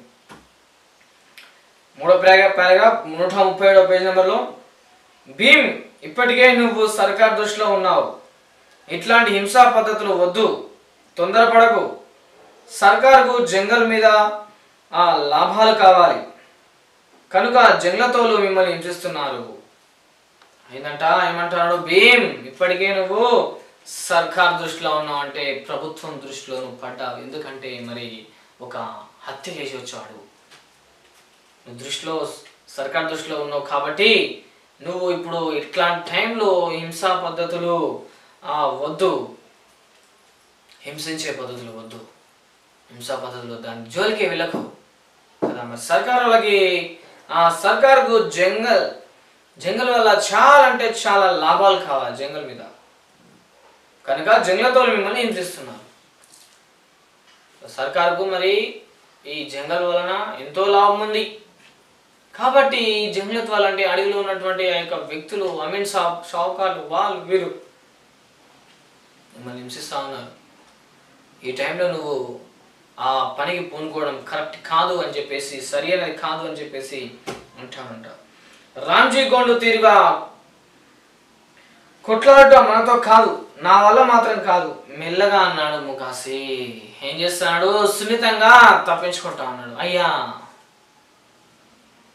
మూడో పారాగ్రాఫ్ పారాగ్రాఫ్ నూట ముప్పై ఏడో పేజ్ నెంబర్లో భీమ్ ఇప్పటికే నువ్వు సర్కార్ దృష్టిలో ఉన్నావు ఇట్లాంటి హింసా పద్ధతులు వద్దు తొందరపడకు సర్కార్కు జంగల్ మీద ఆ లాభాలు కావాలి కనుక జంగ్లతోలు మిమ్మల్ని హింసిస్తున్నారు ఏంటంట ఏమంటున్నాడు భీమ్ ఇప్పటికే నువ్వు సర్కార్ దృష్టిలో ఉన్నావు అంటే ప్రభుత్వం దృష్టిలో నువ్వు పడ్డావు ఎందుకంటే మరి ఒక హత్య చేసి వచ్చాడు నువ్వు దృష్టిలో సర్కార్ దృష్టిలో ఉన్నావు కాబట్టి నువ్వు ఇప్పుడు ఇట్లాంటి టైంలో హింసా పద్ధతులు ఆ, వద్దు హింసించే పద్ధతులు వద్దు హింసా పద్ధతులు దాని జోలికి వెళ్ళకు కదా మరి సర్కార్ వాళ్ళకి ఆ సర్కార్కు జంగల్ జంగల్ వల్ల చాలా అంటే చాలా లాభాలు కావాలి జంగల్ మీద కనుక జంగలతో మిమ్మల్ని హింసిస్తున్నారు సర్కార్కు మరి ఈ జంగల్ వలన ఎంతో లాభం ఉంది కాబట్టి ఈ జంగలత్ వాళ్ళంటే అడవిలో ఉన్నటువంటి ఆ యొక్క వ్యక్తులు అమీన్ షాప్ షావుకార్లు వాళ్ళు వీరు మిమ్మల్ని హింసిస్తూ ఉన్నారు ఈ టైంలో నువ్వు ఆ పనికి పూనుకోవడం కరెక్ట్ కాదు అని చెప్పేసి సరి అనేది కాదు అని చెప్పేసి అంటామంట రామ్జీ గోండు తీరుగా కొట్లాడటం మనతో కాదు నా వల్ల మాత్రం కాదు మెల్లగా అన్నాడు ముకాసి ఏం చేస్తున్నాడు సున్నితంగా తప్పించుకుంటా ఉన్నాడు అయ్యా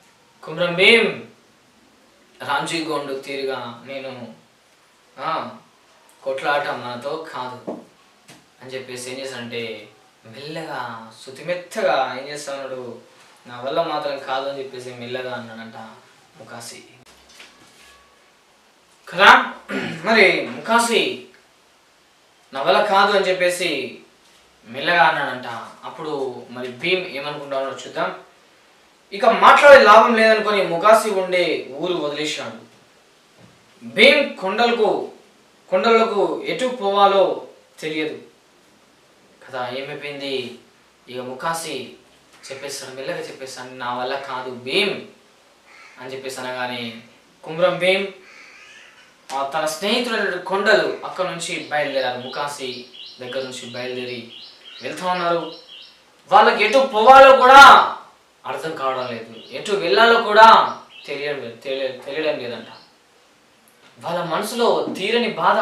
కుమ్రం భీం రాంజీ గోండు తీరుగా నేను ఆ, కొట్లాట మనతో కాదు అని చెప్పేసి ఏం చేశానంటే మెల్లగా శుతిమెత్తగా ఏం చేస్తాడు నా వల్ల మాత్రం కాదు అని చెప్పేసి మెల్లగా అన్నాడంట ముకాసి కదా మరి ముకాసి నా వల్ల కాదు అని చెప్పేసి మెల్లగా అన్నాడంట అప్పుడు మరి భీమ్ ఏమనుకుంటాడో చూద్దాం ఇక మాట్లాడే లాభం లేదనుకొని ముకాసి ఉండే ఊరు వదిలేశాడు భీమ్ కొండలకు కొండలకు ఎటు పోవాలో తెలియదు కదా ఏమైపోయింది ఇక ముకాసి చెప్పేస్తాడు మెల్లగా చెప్పేస్తాడు నా వల్ల కాదు భీమ్ అని చెప్పేసి అనగానే కుమ్రం భీమ్ ఆ తన స్నేహితులైన కొండలు అక్కడ నుంచి బయలుదేరారు ముకాసి దగ్గర నుంచి బయలుదేరి వెళ్తా ఉన్నారు వాళ్ళకి ఎటు పోవాలో కూడా అర్థం కావడం లేదు ఎటు వెళ్ళాలో కూడా తెలియడం లేదు తెలియ తెలియడం లేదంట వాళ్ళ మనసులో తీరని బాధ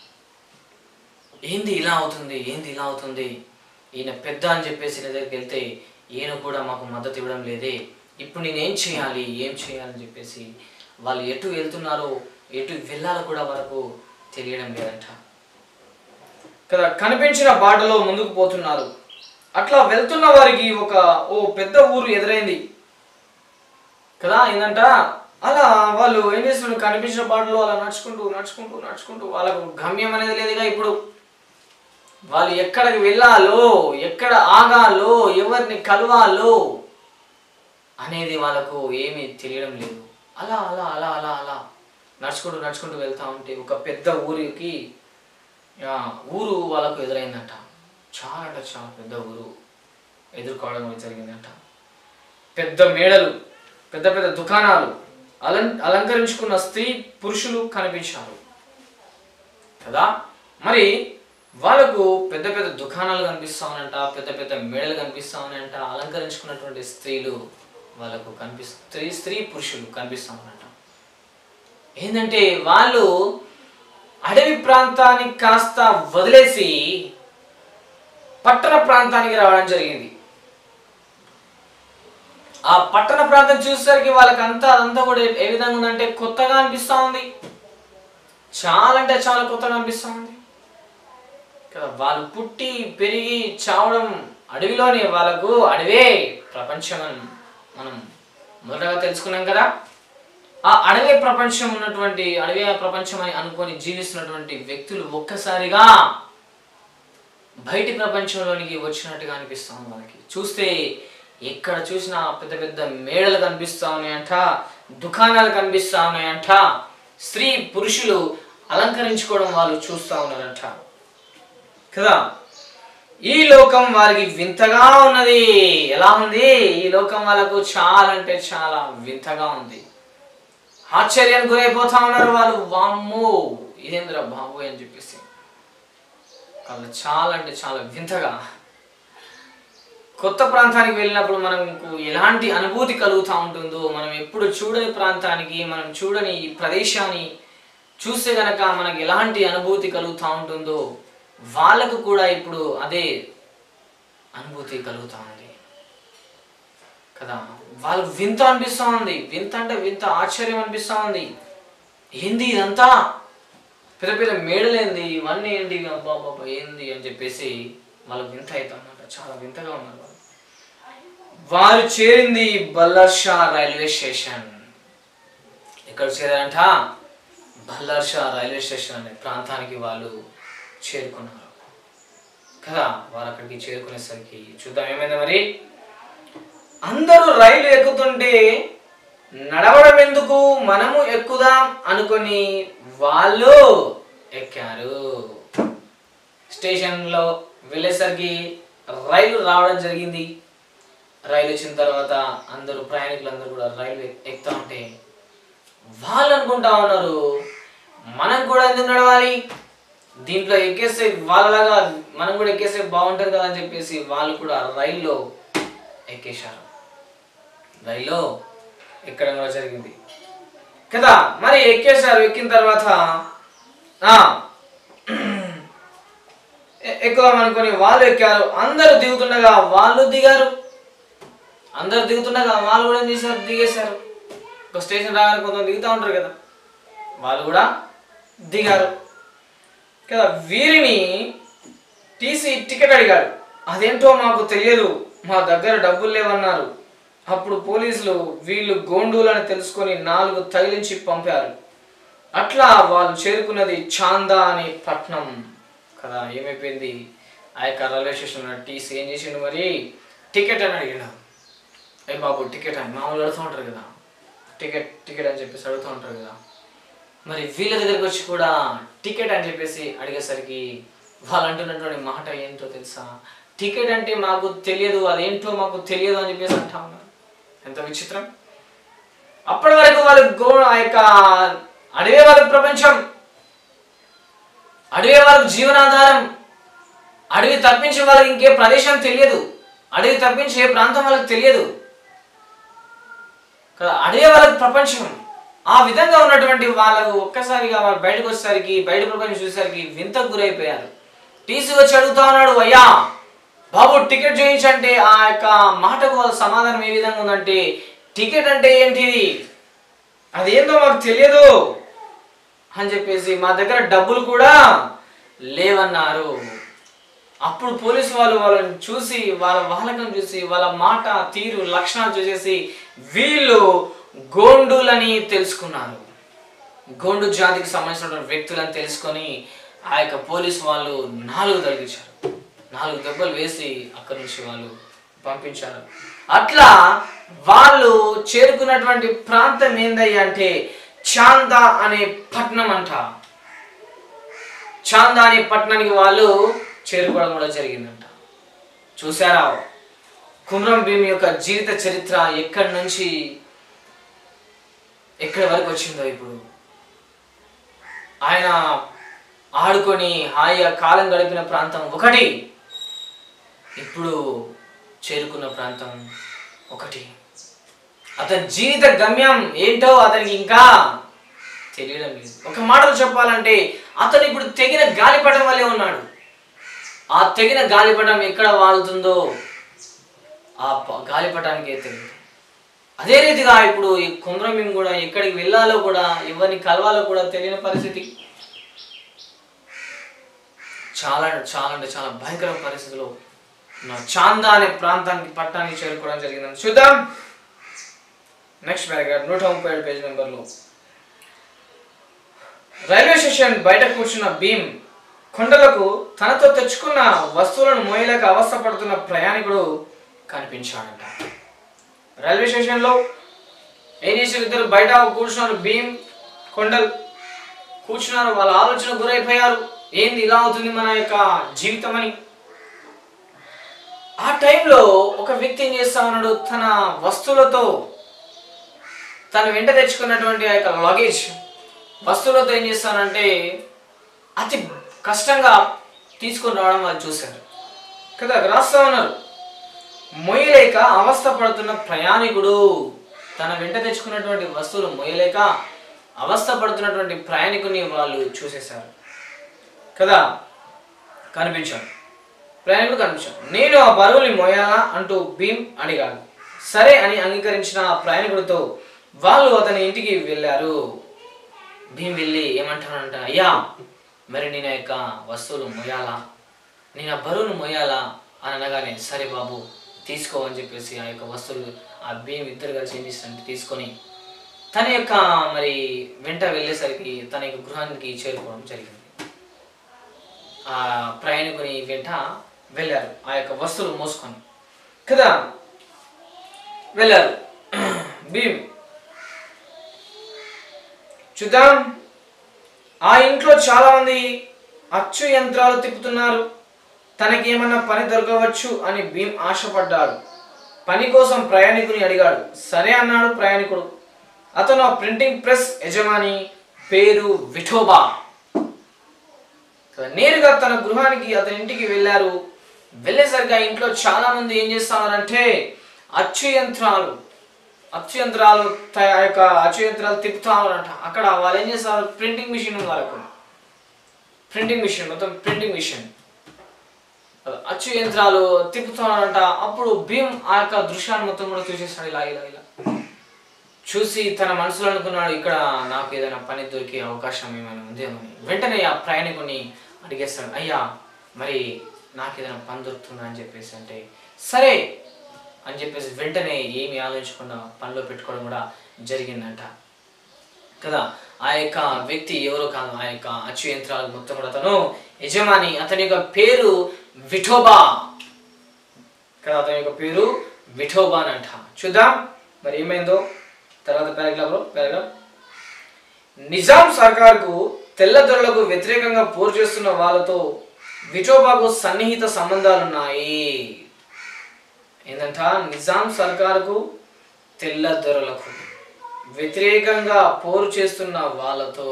ఏంది ఇలా అవుతుంది ఏంది ఇలా అవుతుంది ఈయన పెద్ద అని చెప్పేసి ఈయన దగ్గరికి వెళ్తే ఈయన కూడా మాకు మద్దతు ఇవ్వడం లేదే ఇప్పుడు నేను ఏం చేయాలి ఏం చేయాలని చెప్పేసి వాళ్ళు ఎటు వెళ్తున్నారో ఎటు వెళ్ళాలో కూడా వాళ్ళకు తెలియడం లేదంట కదా కనిపించిన బాటలో ముందుకు పోతున్నారు అట్లా వెళ్తున్న వారికి ఒక ఓ పెద్ద ఊరు ఎదురైంది కదా ఏంటంట అలా వాళ్ళు ఏం చేస్తున్నారు కనిపించిన బాటలో అలా నడుచుకుంటూ నడుచుకుంటూ నడుచుకుంటూ వాళ్ళకు గమ్యం అనేది లేదుగా ఇప్పుడు వాళ్ళు ఎక్కడికి వెళ్ళాలో ఎక్కడ ఆగాలో ఎవరిని కలవాలో అనేది వాళ్ళకు ఏమీ తెలియడం లేదు అలా అలా అలా అలా అలా నడుచుకుంటూ నడుచుకుంటూ వెళ్తా ఉంటే ఒక పెద్ద ఊరికి ఆ, ఊరు వాళ్ళకు ఎదురైందంట చాలా అంటే చాలా పెద్ద ఊరు ఎదుర్కోవడం కూడా జరిగిందంట పెద్ద మేడలు పెద్ద పెద్ద దుకాణాలు అలం అలంకరించుకున్న స్త్రీ పురుషులు కనిపించారు కదా మరి వాళ్ళకు పెద్ద పెద్ద దుకాణాలు కనిపిస్తా ఉన్నాయంట పెద్ద పెద్ద మేడలు కనిపిస్తా ఉన్నాయంట అలంకరించుకున్నటువంటి స్త్రీలు వాళ్ళకు కనిపి స్త్రీ స్త్రీ పురుషులు కనిపిస్తా ఉన్నారంట ఏంటంటే వాళ్ళు అడవి ప్రాంతాన్ని కాస్త వదిలేసి పట్టణ ప్రాంతానికి రావడం జరిగింది ఆ పట్టణ ప్రాంతం చూసేసరికి వాళ్ళకి అంతా అదంతా కూడా ఏ విధంగా ఉందంటే కొత్తగా అనిపిస్తా ఉంది చాలా అంటే చాలా కొత్తగా అనిపిస్తా ఉంది కదా వాళ్ళు పుట్టి పెరిగి చావడం అడవిలోనే వాళ్ళకు అడవే ప్రపంచం అని మనం మొదటగా తెలుసుకున్నాం కదా ఆ అడవే ప్రపంచం ఉన్నటువంటి అడవే ప్రపంచం అని అనుకొని జీవిస్తున్నటువంటి వ్యక్తులు ఒక్కసారిగా బయటి ప్రపంచంలోనికి వచ్చినట్టుగా అనిపిస్తాం మనకి చూస్తే ఎక్కడ చూసినా పెద్ద పెద్ద మేడలు కనిపిస్తా ఉన్నాయంట దుకాణాలు కనిపిస్తా ఉన్నాయంట స్త్రీ పురుషులు అలంకరించుకోవడం వాళ్ళు చూస్తా ఉన్నారంట కదా ఈ లోకం వారికి వింతగా ఉన్నది ఎలా ఉంది ఈ లోకం వాళ్ళకు చాలా అంటే చాలా వింతగా ఉంది ఆశ్చర్యానికి గురైపోతా ఉన్నారు వాళ్ళు వామ్మో ఇదేంద్రా బాబు అని చెప్పేసి వాళ్ళు చాలా అంటే చాలా వింతగా కొత్త ప్రాంతానికి వెళ్ళినప్పుడు మనకు ఎలాంటి అనుభూతి కలుగుతూ ఉంటుందో మనం ఎప్పుడు చూడని ప్రాంతానికి మనం చూడని ఈ ప్రదేశాన్ని చూస్తే గనక మనకి ఎలాంటి అనుభూతి కలుగుతూ ఉంటుందో వాళ్ళకు కూడా ఇప్పుడు అదే అనుభూతి కలుగుతూ ఉంది కదా వాళ్ళకు వింత అనిపిస్తూ ఉంది వింత అంటే వింత ఆశ్చర్యం అనిపిస్తూ ఉంది ఏంది ఇదంతా పెద్ద పెద్ద మేడలేంది ఇవన్నీ ఏంటి అబ్బా బాబా ఏంది అని చెప్పేసి వాళ్ళకు వింత అవుతామన్నమాట చాలా వింతగా ఉన్నారు వాళ్ళు వారు చేరింది బల్లర్షా రైల్వే స్టేషన్ ఎక్కడ చేరారంట బల్లర్షా రైల్వే స్టేషన్ అనే ప్రాంతానికి వాళ్ళు చేరుకున్నారు కదా వారు అక్కడికి చేరుకునేసరికి చూద్దాం ఏమైంది మరి అందరూ రైలు ఎక్కుతుంటే నడవడం ఎందుకు మనము ఎక్కుదాం అనుకొని వాళ్ళు ఎక్కారు స్టేషన్లో వెళ్ళేసరికి రైలు రావడం జరిగింది రైలు వచ్చిన తర్వాత అందరూ ప్రయాణికులందరూ కూడా రైలు ఎక్కుతా ఉంటే వాళ్ళు అనుకుంటా ఉన్నారు మనం కూడా ఎందుకు నడవాలి దీంట్లో ఎక్కేస్తే వాళ్ళలాగా మనం కూడా ఎక్కేస్తే బాగుంటుంది కదా అని చెప్పేసి వాళ్ళు కూడా రైల్లో ఎక్కేశారు రైల్లో ఎక్కడం కూడా జరిగింది కదా మరి ఎక్కేశారు ఎక్కిన తర్వాత ఆ, ఎ- ఎక్కుదాం అనుకొని వాళ్ళు ఎక్కారు అందరూ దిగుతుండగా వాళ్ళు దిగారు అందరు దిగుతుండగా వాళ్ళు కూడా ఏం చేశారు దిగేశారు ఒక స్టేషన్ రాగానే కొంతమంది దిగుతూ ఉంటారు కదా వాళ్ళు కూడా దిగారు కదా వీరిని టీసీ టికెట్ అడిగాడు అదేంటో మాకు తెలియదు మా దగ్గర డబ్బులు లేవన్నారు అప్పుడు పోలీసులు వీళ్ళు గోండూలని తెలుసుకొని నాలుగు తగిలించి పంపారు అట్లా వాళ్ళు చేరుకున్నది చాందా అనే పట్నం కదా ఏమైపోయింది ఆ యొక్క రైల్వే స్టేషన్ టీసీ ఏం చేసిండు మరి టికెట్ అని అడిగాడు ఏ బాబు టికెట్ అని మామూలు అడుగుతూ ఉంటారు కదా టికెట్ టికెట్ అని చెప్పేసి అడుగుతూ ఉంటారు కదా మరి వీళ్ళ దగ్గరికి వచ్చి కూడా టికెట్ అని చెప్పేసి అడిగేసరికి వాళ్ళు అంటున్నటువంటి మాట ఏంటో తెలుసా టికెట్ అంటే మాకు తెలియదు అదేంటో మాకు తెలియదు అని చెప్పేసి అంటా ఉన్నారు ఎంత విచిత్రం అప్పటి వరకు వాళ్ళు గో ఆ యొక్క అడవే వాళ్ళకి ప్రపంచం అడవే వాళ్ళకి జీవనాధారం అడవి తప్పించి వాళ్ళకి ఇంకే ప్రదేశం తెలియదు అడవి తప్పించి ఏ ప్రాంతం వాళ్ళకి తెలియదు కదా అదే వాళ్ళకి ప్రపంచం ఆ విధంగా ఉన్నటువంటి వాళ్ళకు ఒక్కసారిగా వాళ్ళు బయటకు వచ్చేసరికి బయట ప్రపంచం చూసేసరికి వింతకు గురైపోయారు టీసీ వచ్చి అడుగుతా ఉన్నాడు అయ్యా బాబు టికెట్ చేయించంటే ఆ యొక్క మాటకు వాళ్ళ సమాధానం ఏ విధంగా ఉందంటే టికెట్ అంటే ఏంటిది అదేందో మాకు తెలియదు అని చెప్పేసి మా దగ్గర డబ్బులు కూడా లేవన్నారు అప్పుడు పోలీసు వాళ్ళు వాళ్ళని చూసి వాళ్ళ వాహకం చూసి వాళ్ళ మాట తీరు లక్షణాలు చూసేసి వీళ్ళు గోండులని తెలుసుకున్నారు గోండు జాతికి సంబంధించిన వ్యక్తులని తెలుసుకొని ఆ యొక్క పోలీసు వాళ్ళు నాలుగు తగిలించారు నాలుగు దెబ్బలు వేసి అక్కడి నుంచి వాళ్ళు పంపించారు అట్లా వాళ్ళు చేరుకున్నటువంటి ప్రాంతం ఏందయ్య అంటే చాందా అనే పట్నం అంట చాందా అనే పట్టణానికి వాళ్ళు చేరుకోవడం కూడా జరిగిందంట చూసారా కుమ్రం భీమ్ యొక్క జీవిత చరిత్ర ఎక్కడి నుంచి ఎక్కడి వరకు వచ్చిందో ఇప్పుడు ఆయన ఆడుకొని హాయిగా కాలం గడిపిన ప్రాంతం ఒకటి ఇప్పుడు చేరుకున్న ప్రాంతం ఒకటి అతని జీవిత గమ్యం ఏంటో అతనికి ఇంకా తెలియడం లేదు ఒక మాటలో చెప్పాలంటే అతను ఇప్పుడు తెగిన గాలిపటం వల్లే ఉన్నాడు ఆ తెగిన గాలిపటం ఎక్కడ వాలుతుందో ఆ ప- గాలిపటానికే తెలియదు అదే రీతిగా ఇప్పుడు ఈ కుమ్రమీం కూడా ఎక్కడికి వెళ్ళాలో కూడా ఎవరిని కలవాలో కూడా తెలియని పరిస్థితి చాలా చాలా అంటే చాలా భయంకర పరిస్థితిలో ఉన్న చాందా అనే ప్రాంతానికి పట్టణానికి చేరుకోవడం జరిగిందని చూద్దాం నెక్స్ట్ పారాగ్రాఫ్ నూట ముప్పై ఏడు పేజ్ నెంబర్లో రైల్వే స్టేషన్ బయట కూర్చున్న భీమ్ కొండలకు తనతో తెచ్చుకున్న వస్తువులను మోయలేక అవస్థపడుతున్న ప్రయాణికుడు కనిపించాడంట రైల్వే స్టేషన్లో ఏం చేశారు ఇద్దరు బయట కూర్చున్నారు భీమ్ కొండలు కూర్చున్నారు వాళ్ళ ఆలోచన గురైపోయారు ఏంది ఇలా అవుతుంది మన యొక్క జీవితం అని ఆ టైంలో ఒక వ్యక్తి ఏం చేస్తా ఉన్నాడు తన వస్తువులతో తను వెంట తెచ్చుకున్నటువంటి ఆ యొక్క లగేజ్ వస్తువులతో ఏం చేస్తానంటే అతి కష్టంగా తీసుకొని రావడం వాళ్ళు చూశారు కదా రాస్తా ఉన్నారు మొయ్యలేక అవస్థ పడుతున్న ప్రయాణికుడు తన వెంట తెచ్చుకున్నటువంటి వస్తువులు మొయ్యలేక అవస్థ పడుతున్నటువంటి ప్రయాణికుని వాళ్ళు చూసేశారు కదా కనిపించాడు ప్రయాణికుడు కనిపించాడు నేను ఆ బరువుని మోయాలా అంటూ భీమ్ అడిగాడు సరే అని అంగీకరించిన ఆ ప్రయాణికుడితో వాళ్ళు అతని ఇంటికి వెళ్ళారు భీమ్ వెళ్ళి ఏమంటానంట అయ్యా మరి నేను ఆ యొక్క వస్తువులు మోయాలా నేను ఆ బరువును మోయాలా అని అనగానే సరే బాబు తీసుకో అని చెప్పేసి ఆ యొక్క వస్తువులు ఆ భీమ్ ఇద్దరు కలిసి ఏం చేస్తారంటే తీసుకొని తన యొక్క మరి వెంట వెళ్ళేసరికి తన యొక్క గృహానికి చేరుకోవడం జరిగింది ఆ ప్రయాణికుని వెంట వెళ్ళారు ఆ యొక్క వస్తువులు మోసుకొని కదా వెళ్ళారు భీమ్ చూద్దాం ఆ ఇంట్లో చాలా మంది అచ్చు యంత్రాలు తిప్పుతున్నారు తనకి ఏమన్నా పని దొరకవచ్చు అని భీమ్ ఆశపడ్డాడు పని కోసం ప్రయాణికుని అడిగాడు సరే అన్నాడు ప్రయాణికుడు అతను ఆ ప్రింటింగ్ ప్రెస్ యజమాని పేరు విఠోబా నేరుగా తన గృహానికి అతని ఇంటికి వెళ్ళారు వెళ్ళేసరికి ఆ ఇంట్లో చాలా మంది ఏం చేస్తున్నారంటే అచ్చు యంత్రాలు అచ్చు యంత్రాలు తయ- ఆ యొక్క అచ్చు యంత్రాలు తిప్పుతామనంట అక్కడ వాళ్ళు ఏం చేస్తారు ప్రింటింగ్ మిషన్ ఉంది వాళ్ళకు ప్రింటింగ్ మిషన్ మొత్తం ప్రింటింగ్ మిషన్ అచ్చు యంత్రాలు తిప్పుతున్నారంట అప్పుడు భీమ్ ఆ యొక్క దృశ్యాన్ని మొత్తం కూడా చూసేస్తాడు ఇలా ఇలా ఇలా చూసి తన మనసులో అనుకున్నాడు ఇక్కడ నాకు ఏదైనా పని దొరికే అవకాశం ఏమైనా ఉందేమని వెంటనే ఆ ప్రయాణికుని అడిగేస్తాడు అయ్యా మరి నాకు ఏదైనా పని దొరుకుతుందా అని చెప్పేసి అంటే సరే అని చెప్పేసి వెంటనే ఏమి ఆలోచించకుండా పనిలో పెట్టుకోవడం కూడా జరిగిందంట కదా ఆ యొక్క వ్యక్తి ఎవరో కాదు ఆ యొక్క అచ్చు యంత్రాలు మొత్తం కూడా అతను యజమాని అతని యొక్క పేరు విఠోబా కదా అతని యొక్క పేరు విఠోబా అని అంట చూద్దాం మరి ఏమైందో తర్వాత పారాగ్రాఫ్లో పారాగ్రాఫ్ నిజాం సర్కార్కు తెల్లదొరలకు వ్యతిరేకంగా పోరు చేస్తున్న వాళ్ళతో విఠోబాకు సన్నిహిత సంబంధాలున్నాయి ఏంటంట నిజాం సర్కార్కు తెల్లదొరలకు వ్యతిరేకంగా పోరు చేస్తున్న వాళ్ళతో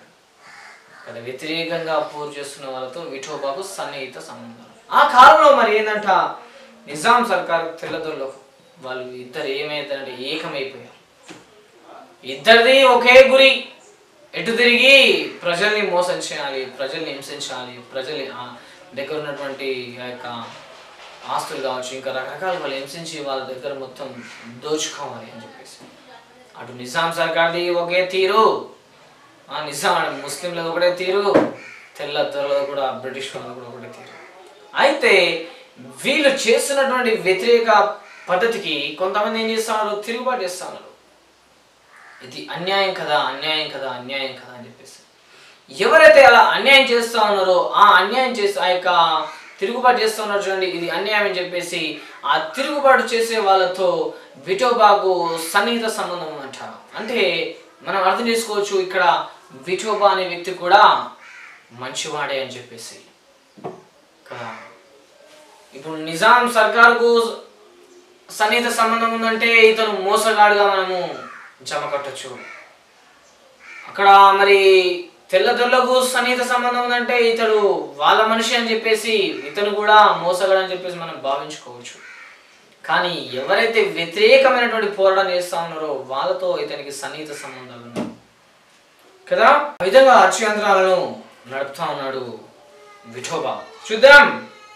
కదా వ్యతిరేకంగా పోరు చేస్తున్న వాళ్ళతో విఠోబాకు సన్నిహిత సంబంధాలు ఆ కాలంలో మరి ఏంటంట నిజాం సర్కార్ తెల్లదొరలకు వాళ్ళు ఇద్దరు ఏమైందంటే ఏకమైపోయారు ఇద్దరిది ఒకే గురి ఎటు తిరిగి ప్రజల్ని మోసం చేయాలి ప్రజల్ని హింసించాలి ప్రజల్ని ఆ దగ్గర ఉన్నటువంటి ఆ యొక్క ఆస్తులు కావచ్చు ఇంకా రకరకాల వాళ్ళు హింసించి వాళ్ళ దగ్గర మొత్తం దోచుకోవాలి అని చెప్పేసి అటు నిజాం సర్కార్ది ఒకే తీరు ఆ నిజాం ముస్లింలది ఒకటే తీరు తెల్ల దొరలది కూడా బ్రిటిష్ వాళ్ళది కూడా ఒకటే తీరు అయితే వీళ్ళు చేస్తున్నటువంటి వ్యతిరేక పద్ధతికి కొంతమంది ఏం చేస్తున్నారు తిరుగుబాటు చేస్తా ఉన్నారు ఇది అన్యాయం కదా అన్యాయం కదా అన్యాయం కదా అని చెప్పేసి ఎవరైతే అలా అన్యాయం చేస్తా ఉన్నారో ఆ అన్యాయం చేసి ఆ యొక్క తిరుగుబాటు చేస్తూ ఉన్నారు చూడండి ఇది అన్యాయం అని చెప్పేసి ఆ తిరుగుబాటు చేసే వాళ్ళతో విఠోబాకు సన్నిహిత సంబంధం ఉందంట అంటే మనం అర్థం చేసుకోవచ్చు ఇక్కడ విఠోబా అనే వ్యక్తి కూడా మంచివాడే అని చెప్పేసి కదా ఇప్పుడు నిజాం సర్కార్కు సన్నిహిత సంబంధం ఉందంటే ఇతను మోసగాడుగా మనము జమ కట్టచ్చు అక్కడ మరి తెల్లదొల్లకు సన్నిహిత సంబంధం ఉందంటే ఇతడు వాళ్ళ మనిషి అని చెప్పేసి ఇతను కూడా మోసగాడు అని చెప్పేసి మనం భావించుకోవచ్చు కానీ ఎవరైతే వ్యతిరేకమైనటువంటి పోరాటం చేస్తా ఉన్నారో వాళ్ళతో ఇతనికి సన్నిహిత సంబంధాలు ఉన్నాయి కదా ఆ విధంగా అర్చయంత్రాలను నడుపుతా ఉన్నాడు విఠోబా చూద్దాం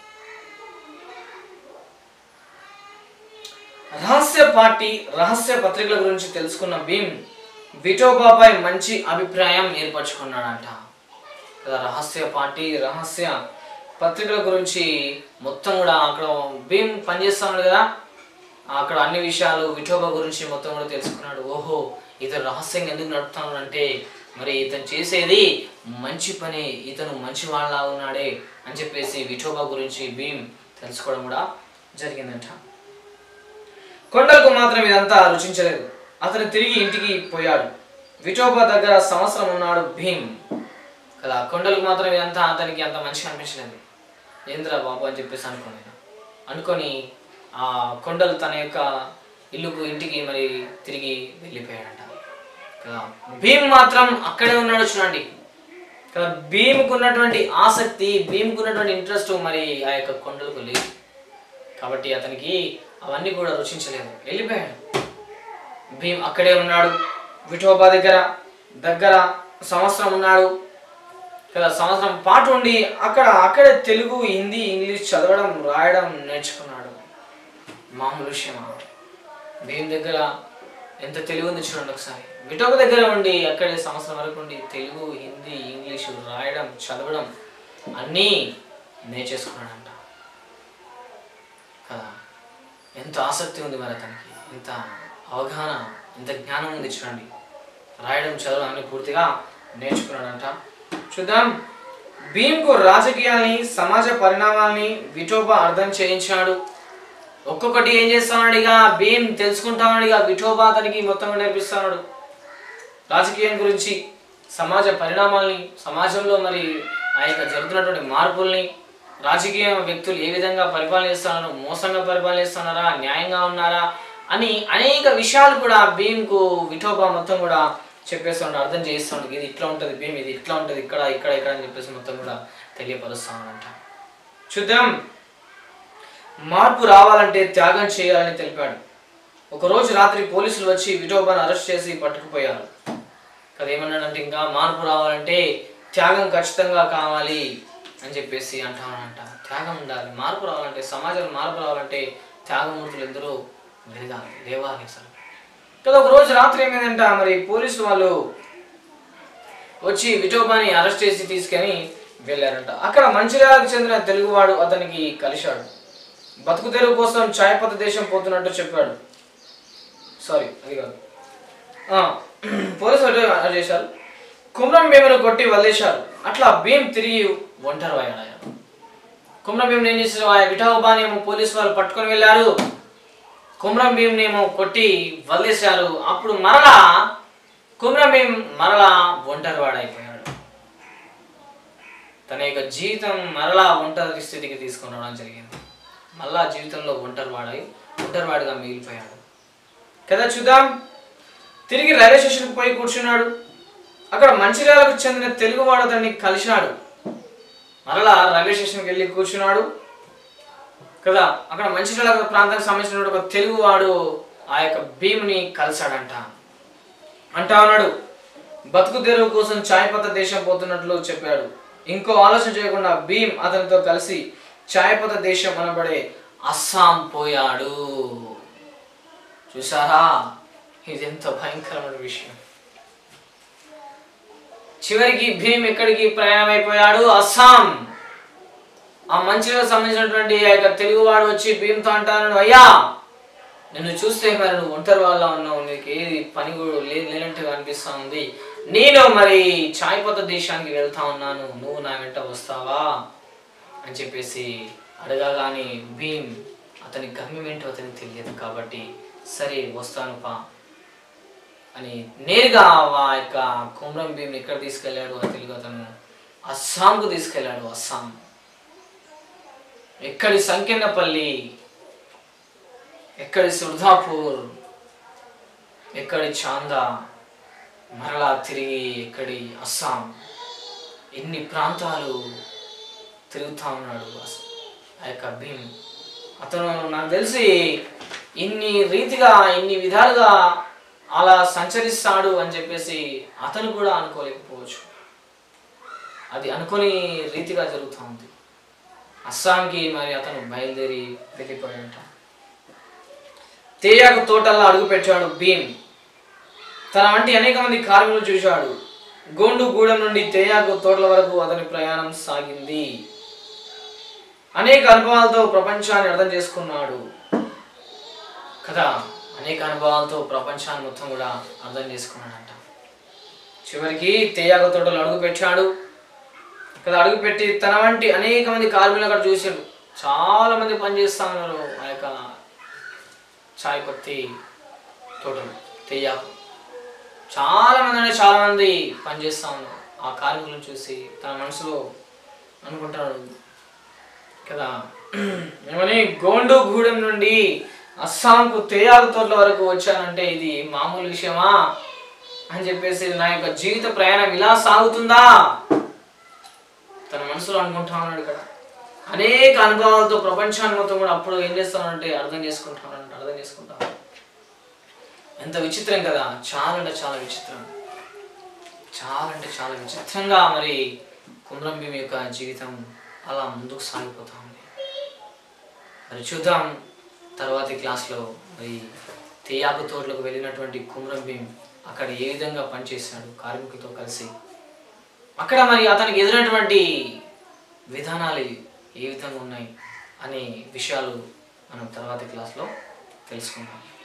రహస్య పార్టీ రహస్య పత్రికల గురించి తెలుసుకున్న భీమ్ విఠోబాపై మంచి అభిప్రాయం ఏర్పరచుకున్నాడంట కదా రహస్య పార్టీ రహస్య పత్రికల గురించి మొత్తం కూడా అక్కడ భీమ్ పనిచేస్తా ఉన్నాడు కదా అక్కడ అన్ని విషయాలు విఠోబా గురించి మొత్తం కూడా తెలుసుకున్నాడు ఓహో ఇతను రహస్యంగా ఎందుకు నడుపుతున్నాడు అంటే మరి ఇతను చేసేది మంచి పని ఇతను మంచి వాళ్ళ ఉన్నాడే అని చెప్పేసి విఠోబా గురించి భీమ్ తెలుసుకోవడం కూడా జరిగిందంట కొండలకు మాత్రం ఇదంతా రుచించలేదు అతను తిరిగి ఇంటికి పోయాడు విఠోబా దగ్గర సంవత్సరం ఉన్నాడు భీమ్ కదా కొండలకు మాత్రం ఇదంతా అతనికి అంత మంచిగా అనిపించలేదు ఏంద్రా బాబు అని చెప్పేసి అనుకోని అనుకొని ఆ కొండలు తన యొక్క ఇల్లుకు ఇంటికి మరి తిరిగి వెళ్ళిపోయాడంట కదా భీమ్ మాత్రం అక్కడే ఉన్నాడు చూడండి కదా భీమ్కు ఉన్నటువంటి ఆసక్తి భీమ్కు ఉన్నటువంటి ఇంట్రెస్ట్ మరి ఆ యొక్క కొండలకు లేదు కాబట్టి అతనికి అవన్నీ కూడా రుచించలేదు వెళ్ళిపోయాడు భీమ్ అక్కడే ఉన్నాడు విఠోబా దగ్గర దగ్గర సంవత్సరం ఉన్నాడు కదా సంవత్సరం పాటు ఉండి అక్కడ అక్కడే తెలుగు హిందీ ఇంగ్లీష్ చదవడం రాయడం నేర్చుకున్నాడు మామూలు విషయమా భీమ్ దగ్గర ఎంత తెలివి ఉంది చూడండి ఒకసారి విఠోబా దగ్గర ఉండి అక్కడే సంవత్సరం వరకు ఉండి తెలుగు హిందీ ఇంగ్లీషు రాయడం చదవడం అన్నీ నేర్చేసుకున్నాడంట కదా ఎంత ఆసక్తి ఉంది మరి అతనికి ఎంత అవగాహన ఎంత జ్ఞానం ఉంది చూడండి రాయడం చదవడం అన్ని పూర్తిగా నేర్చుకున్నాడంట చూద్దాం భీమ్కు రాజకీయాల్ని సమాజ పరిణామాల్ని విఠోబా అర్థం చేయించాడు ఒక్కొక్కటి ఏం చేస్తున్నాడు ఇక భీమ్ తెలుసుకుంటాడు ఇక విఠోబా అతనికి మొత్తం నేర్పిస్తున్నాడు రాజకీయం గురించి సమాజ పరిణామాల్ని సమాజంలో మరి ఆ యొక్క జరుగుతున్నటువంటి మార్పుల్ని రాజకీయ వ్యక్తులు ఏ విధంగా పరిపాలన చేస్తున్నారు మోసంగా పరిపాలన చేస్తున్నారా న్యాయంగా ఉన్నారా అని అనేక విషయాలు కూడా భీమ్కు విఠోబా మొత్తం కూడా చెప్పేస్తున్నాడు అర్థం చేస్తున్నాడు ఇది ఇట్లా ఉంటుంది భీమ్ ఇది ఇట్లా ఉంటుంది ఇక్కడ ఇక్కడ ఇక్కడ అని చెప్పేసి మొత్తం కూడా తెలియపరుస్తున్నాడంట చూద్దాం మార్పు రావాలంటే త్యాగం చేయాలని తెలిపాడు ఒకరోజు రాత్రి పోలీసులు వచ్చి విఠోబాను అరెస్ట్ చేసి పట్టుకుపోయారు కదా ఏమన్నాడంటే ఇంకా మార్పు రావాలంటే త్యాగం ఖచ్చితంగా కావాలి అని చెప్పేసి అంటానంట త్యాగం ఉండాలి మార్పు రావాలంటే సమాజంలో మార్పు రావాలంటే త్యాగమూర్తులు ఎందరో వెలగాలి లేవాలి అసలు కదా ఒక రోజు రాత్రి ఏమైందంట మరి పోలీసు వాళ్ళు వచ్చి విఠోబాని అరెస్ట్ చేసి తీసుకొని వెళ్ళారంట అక్కడ మంచిర్యాలకు చెందిన తెలుగువాడు అతనికి కలిశాడు బతుకు తెరువు కోసం ఛాయపత దేశం పోతున్నట్టు చెప్పాడు సారీ అది కాదు ఆ, పోలీసు వాళ్ళు అరెస్ట్ చేశారు కుమ్రం భీమును కొట్టి వదిలేశారు అట్లా భీమ్ తిరిగి ఒంటరి అయ్యాడు ఆయన కుమ్రం భీముని ఏం చేశారు ఆ విఠాబాని ఏమో పోలీసు వాళ్ళు పట్టుకొని వెళ్ళారు కుమ్రం భీమ్ని ఏమో కొట్టి వదిలేశారు అప్పుడు మరలా కుమ్రం భీమ్ మరలా ఒంటరి వాడైపోయాడు తన యొక్క జీవితం మరలా ఒంటరి స్థితికి తీసుకొని రావడం జరిగింది మళ్ళా జీవితంలో ఒంటరి వాడై ఒంటరివాడిగా మిగిలిపోయాడు కదా చూద్దాం తిరిగి రైల్వే స్టేషన్కి పోయి కూర్చున్నాడు అక్కడ మంచిర్యాలకు చెందిన తెలుగువాడు అతన్ని కలిశాడు మరలా రైల్వే స్టేషన్కి వెళ్ళి కూర్చున్నాడు కదా అక్కడ మంచిర్యాల ప్రాంతానికి సంబంధించిన ఒక తెలుగువాడు ఆ యొక్క భీముని కలిశాడంట అంటా ఉన్నాడు బతుకు తెరువు కోసం ఛాయపత్త దేశం పోతున్నట్లు చెప్పాడు ఇంకో ఆలోచన చేయకుండా భీమ్ అతనితో కలిసి ఛాయపత్త దేశం అనబడే అస్సాం పోయాడు చూసారా ఇది ఎంత భయంకరమైన విషయం చివరికి భీమ్ ఎక్కడికి ప్రయాణం అయిపోయాడు అస్సాం ఆ మంచిగా సంబంధించినటువంటి ఆ యొక్క తెలుగువాడు వచ్చి భీమ్తో అంటాను అయ్యా నిన్ను చూస్తే మరి నువ్వు ఒంటరి వాళ్ళ ఉన్నావు నీకు ఏది పని కూడా లే లేనట్టుగా అనిపిస్తా ఉంది నేను మరి ఛాయ్పత దేశానికి వెళ్తా ఉన్నాను నువ్వు నా వెంట వస్తావా అని చెప్పేసి అడగగానే భీమ్ అతని గమ్యం ఏంటో అతనికి తెలియదు కాబట్టి సరే వస్తాను పా అని నేరుగా ఆ యొక్క కుమ్రం భీమ్ ఎక్కడ తీసుకెళ్ళాడు ఆ తెలుగు అతను అస్సాంకు తీసుకెళ్ళాడు అస్సాం ఎక్కడి సంకెన్నపల్లి ఎక్కడి సుర్ధాపూర్ ఎక్కడి చాందా మరలా తిరిగి ఎక్కడి అస్సాం ఎన్ని ప్రాంతాలు తిరుగుతా ఉన్నాడు అస్- ఆ యొక్క భీమ్ అతను నాకు తెలిసి ఇన్ని రీతిగా ఇన్ని విధాలుగా అలా సంచరిస్తాడు అని చెప్పేసి అతను కూడా అనుకోలేకపోవచ్చు అది అనుకోని రీతిగా జరుగుతూ ఉంది అస్సాంకి మరి అతను బయలుదేరి వెళ్ళిపోయాడట తేయాకు తోటల్లో అడుగుపెట్టాడు భీమ్ తన వంటి అనేక మంది కార్మికులు చూశాడు గోండు గూడెం నుండి తేయాకు తోటల వరకు అతని ప్రయాణం సాగింది అనేక అనుభవాలతో ప్రపంచాన్ని అర్థం చేసుకున్నాడు కదా అనేక అనుభవాలతో ప్రపంచాన్ని మొత్తం కూడా అర్థం చేసుకున్నాడంట చివరికి తేయాకు తోటలు అడుగు పెట్టాడు కదా అడుగుపెట్టి తన వంటి అనేక మంది కార్మికులు అక్కడ చూశాడు చాలా మంది పనిచేస్తా ఉన్నారు ఆ యొక్క చాయ్ పత్తి తోటలు తెయ్యాకు చాలా మంది అంటే చాలా మంది పనిచేస్తా ఉన్నారు ఆ కార్మికులను చూసి తన మనసులో అనుకుంటాడు కదా ఏమని గోండు గూడెం నుండి అస్సాంకు తేయాకు తోటల వరకు వచ్చానంటే ఇది మామూలు విషయమా అని చెప్పేసి నా యొక్క జీవిత ప్రయాణం ఇలా సాగుతుందా తన మనసులో అనుకుంటా ఉన్నాడు ఇక్కడ అనేక అనుభవాలతో ప్రపంచాన్ని మొత్తం కూడా అప్పుడు ఏం చేస్తానంటే అర్థం చేసుకుంటానంటే అర్థం చేసుకుంటా ఎంత విచిత్రం కదా చాలా అంటే చాలా విచిత్రం చాలా అంటే చాలా విచిత్రంగా మరి కుమ్రం భీమ్ యొక్క జీవితం అలా ముందుకు సాగిపోతా ఉంది మరి చూద్దాం తర్వాతి క్లాస్లో మరి తేయాకు తోటలకు వెళ్ళినటువంటి కుమ్రం భీమ్ అక్కడ ఏ విధంగా పనిచేశాడు కార్మికులతో కలిసి అక్కడ మరి అతనికి ఎదురైనటువంటి విధానాలు ఏ విధంగా ఉన్నాయి అనే విషయాలు మనం తర్వాతి క్లాస్లో తెలుసుకుందాం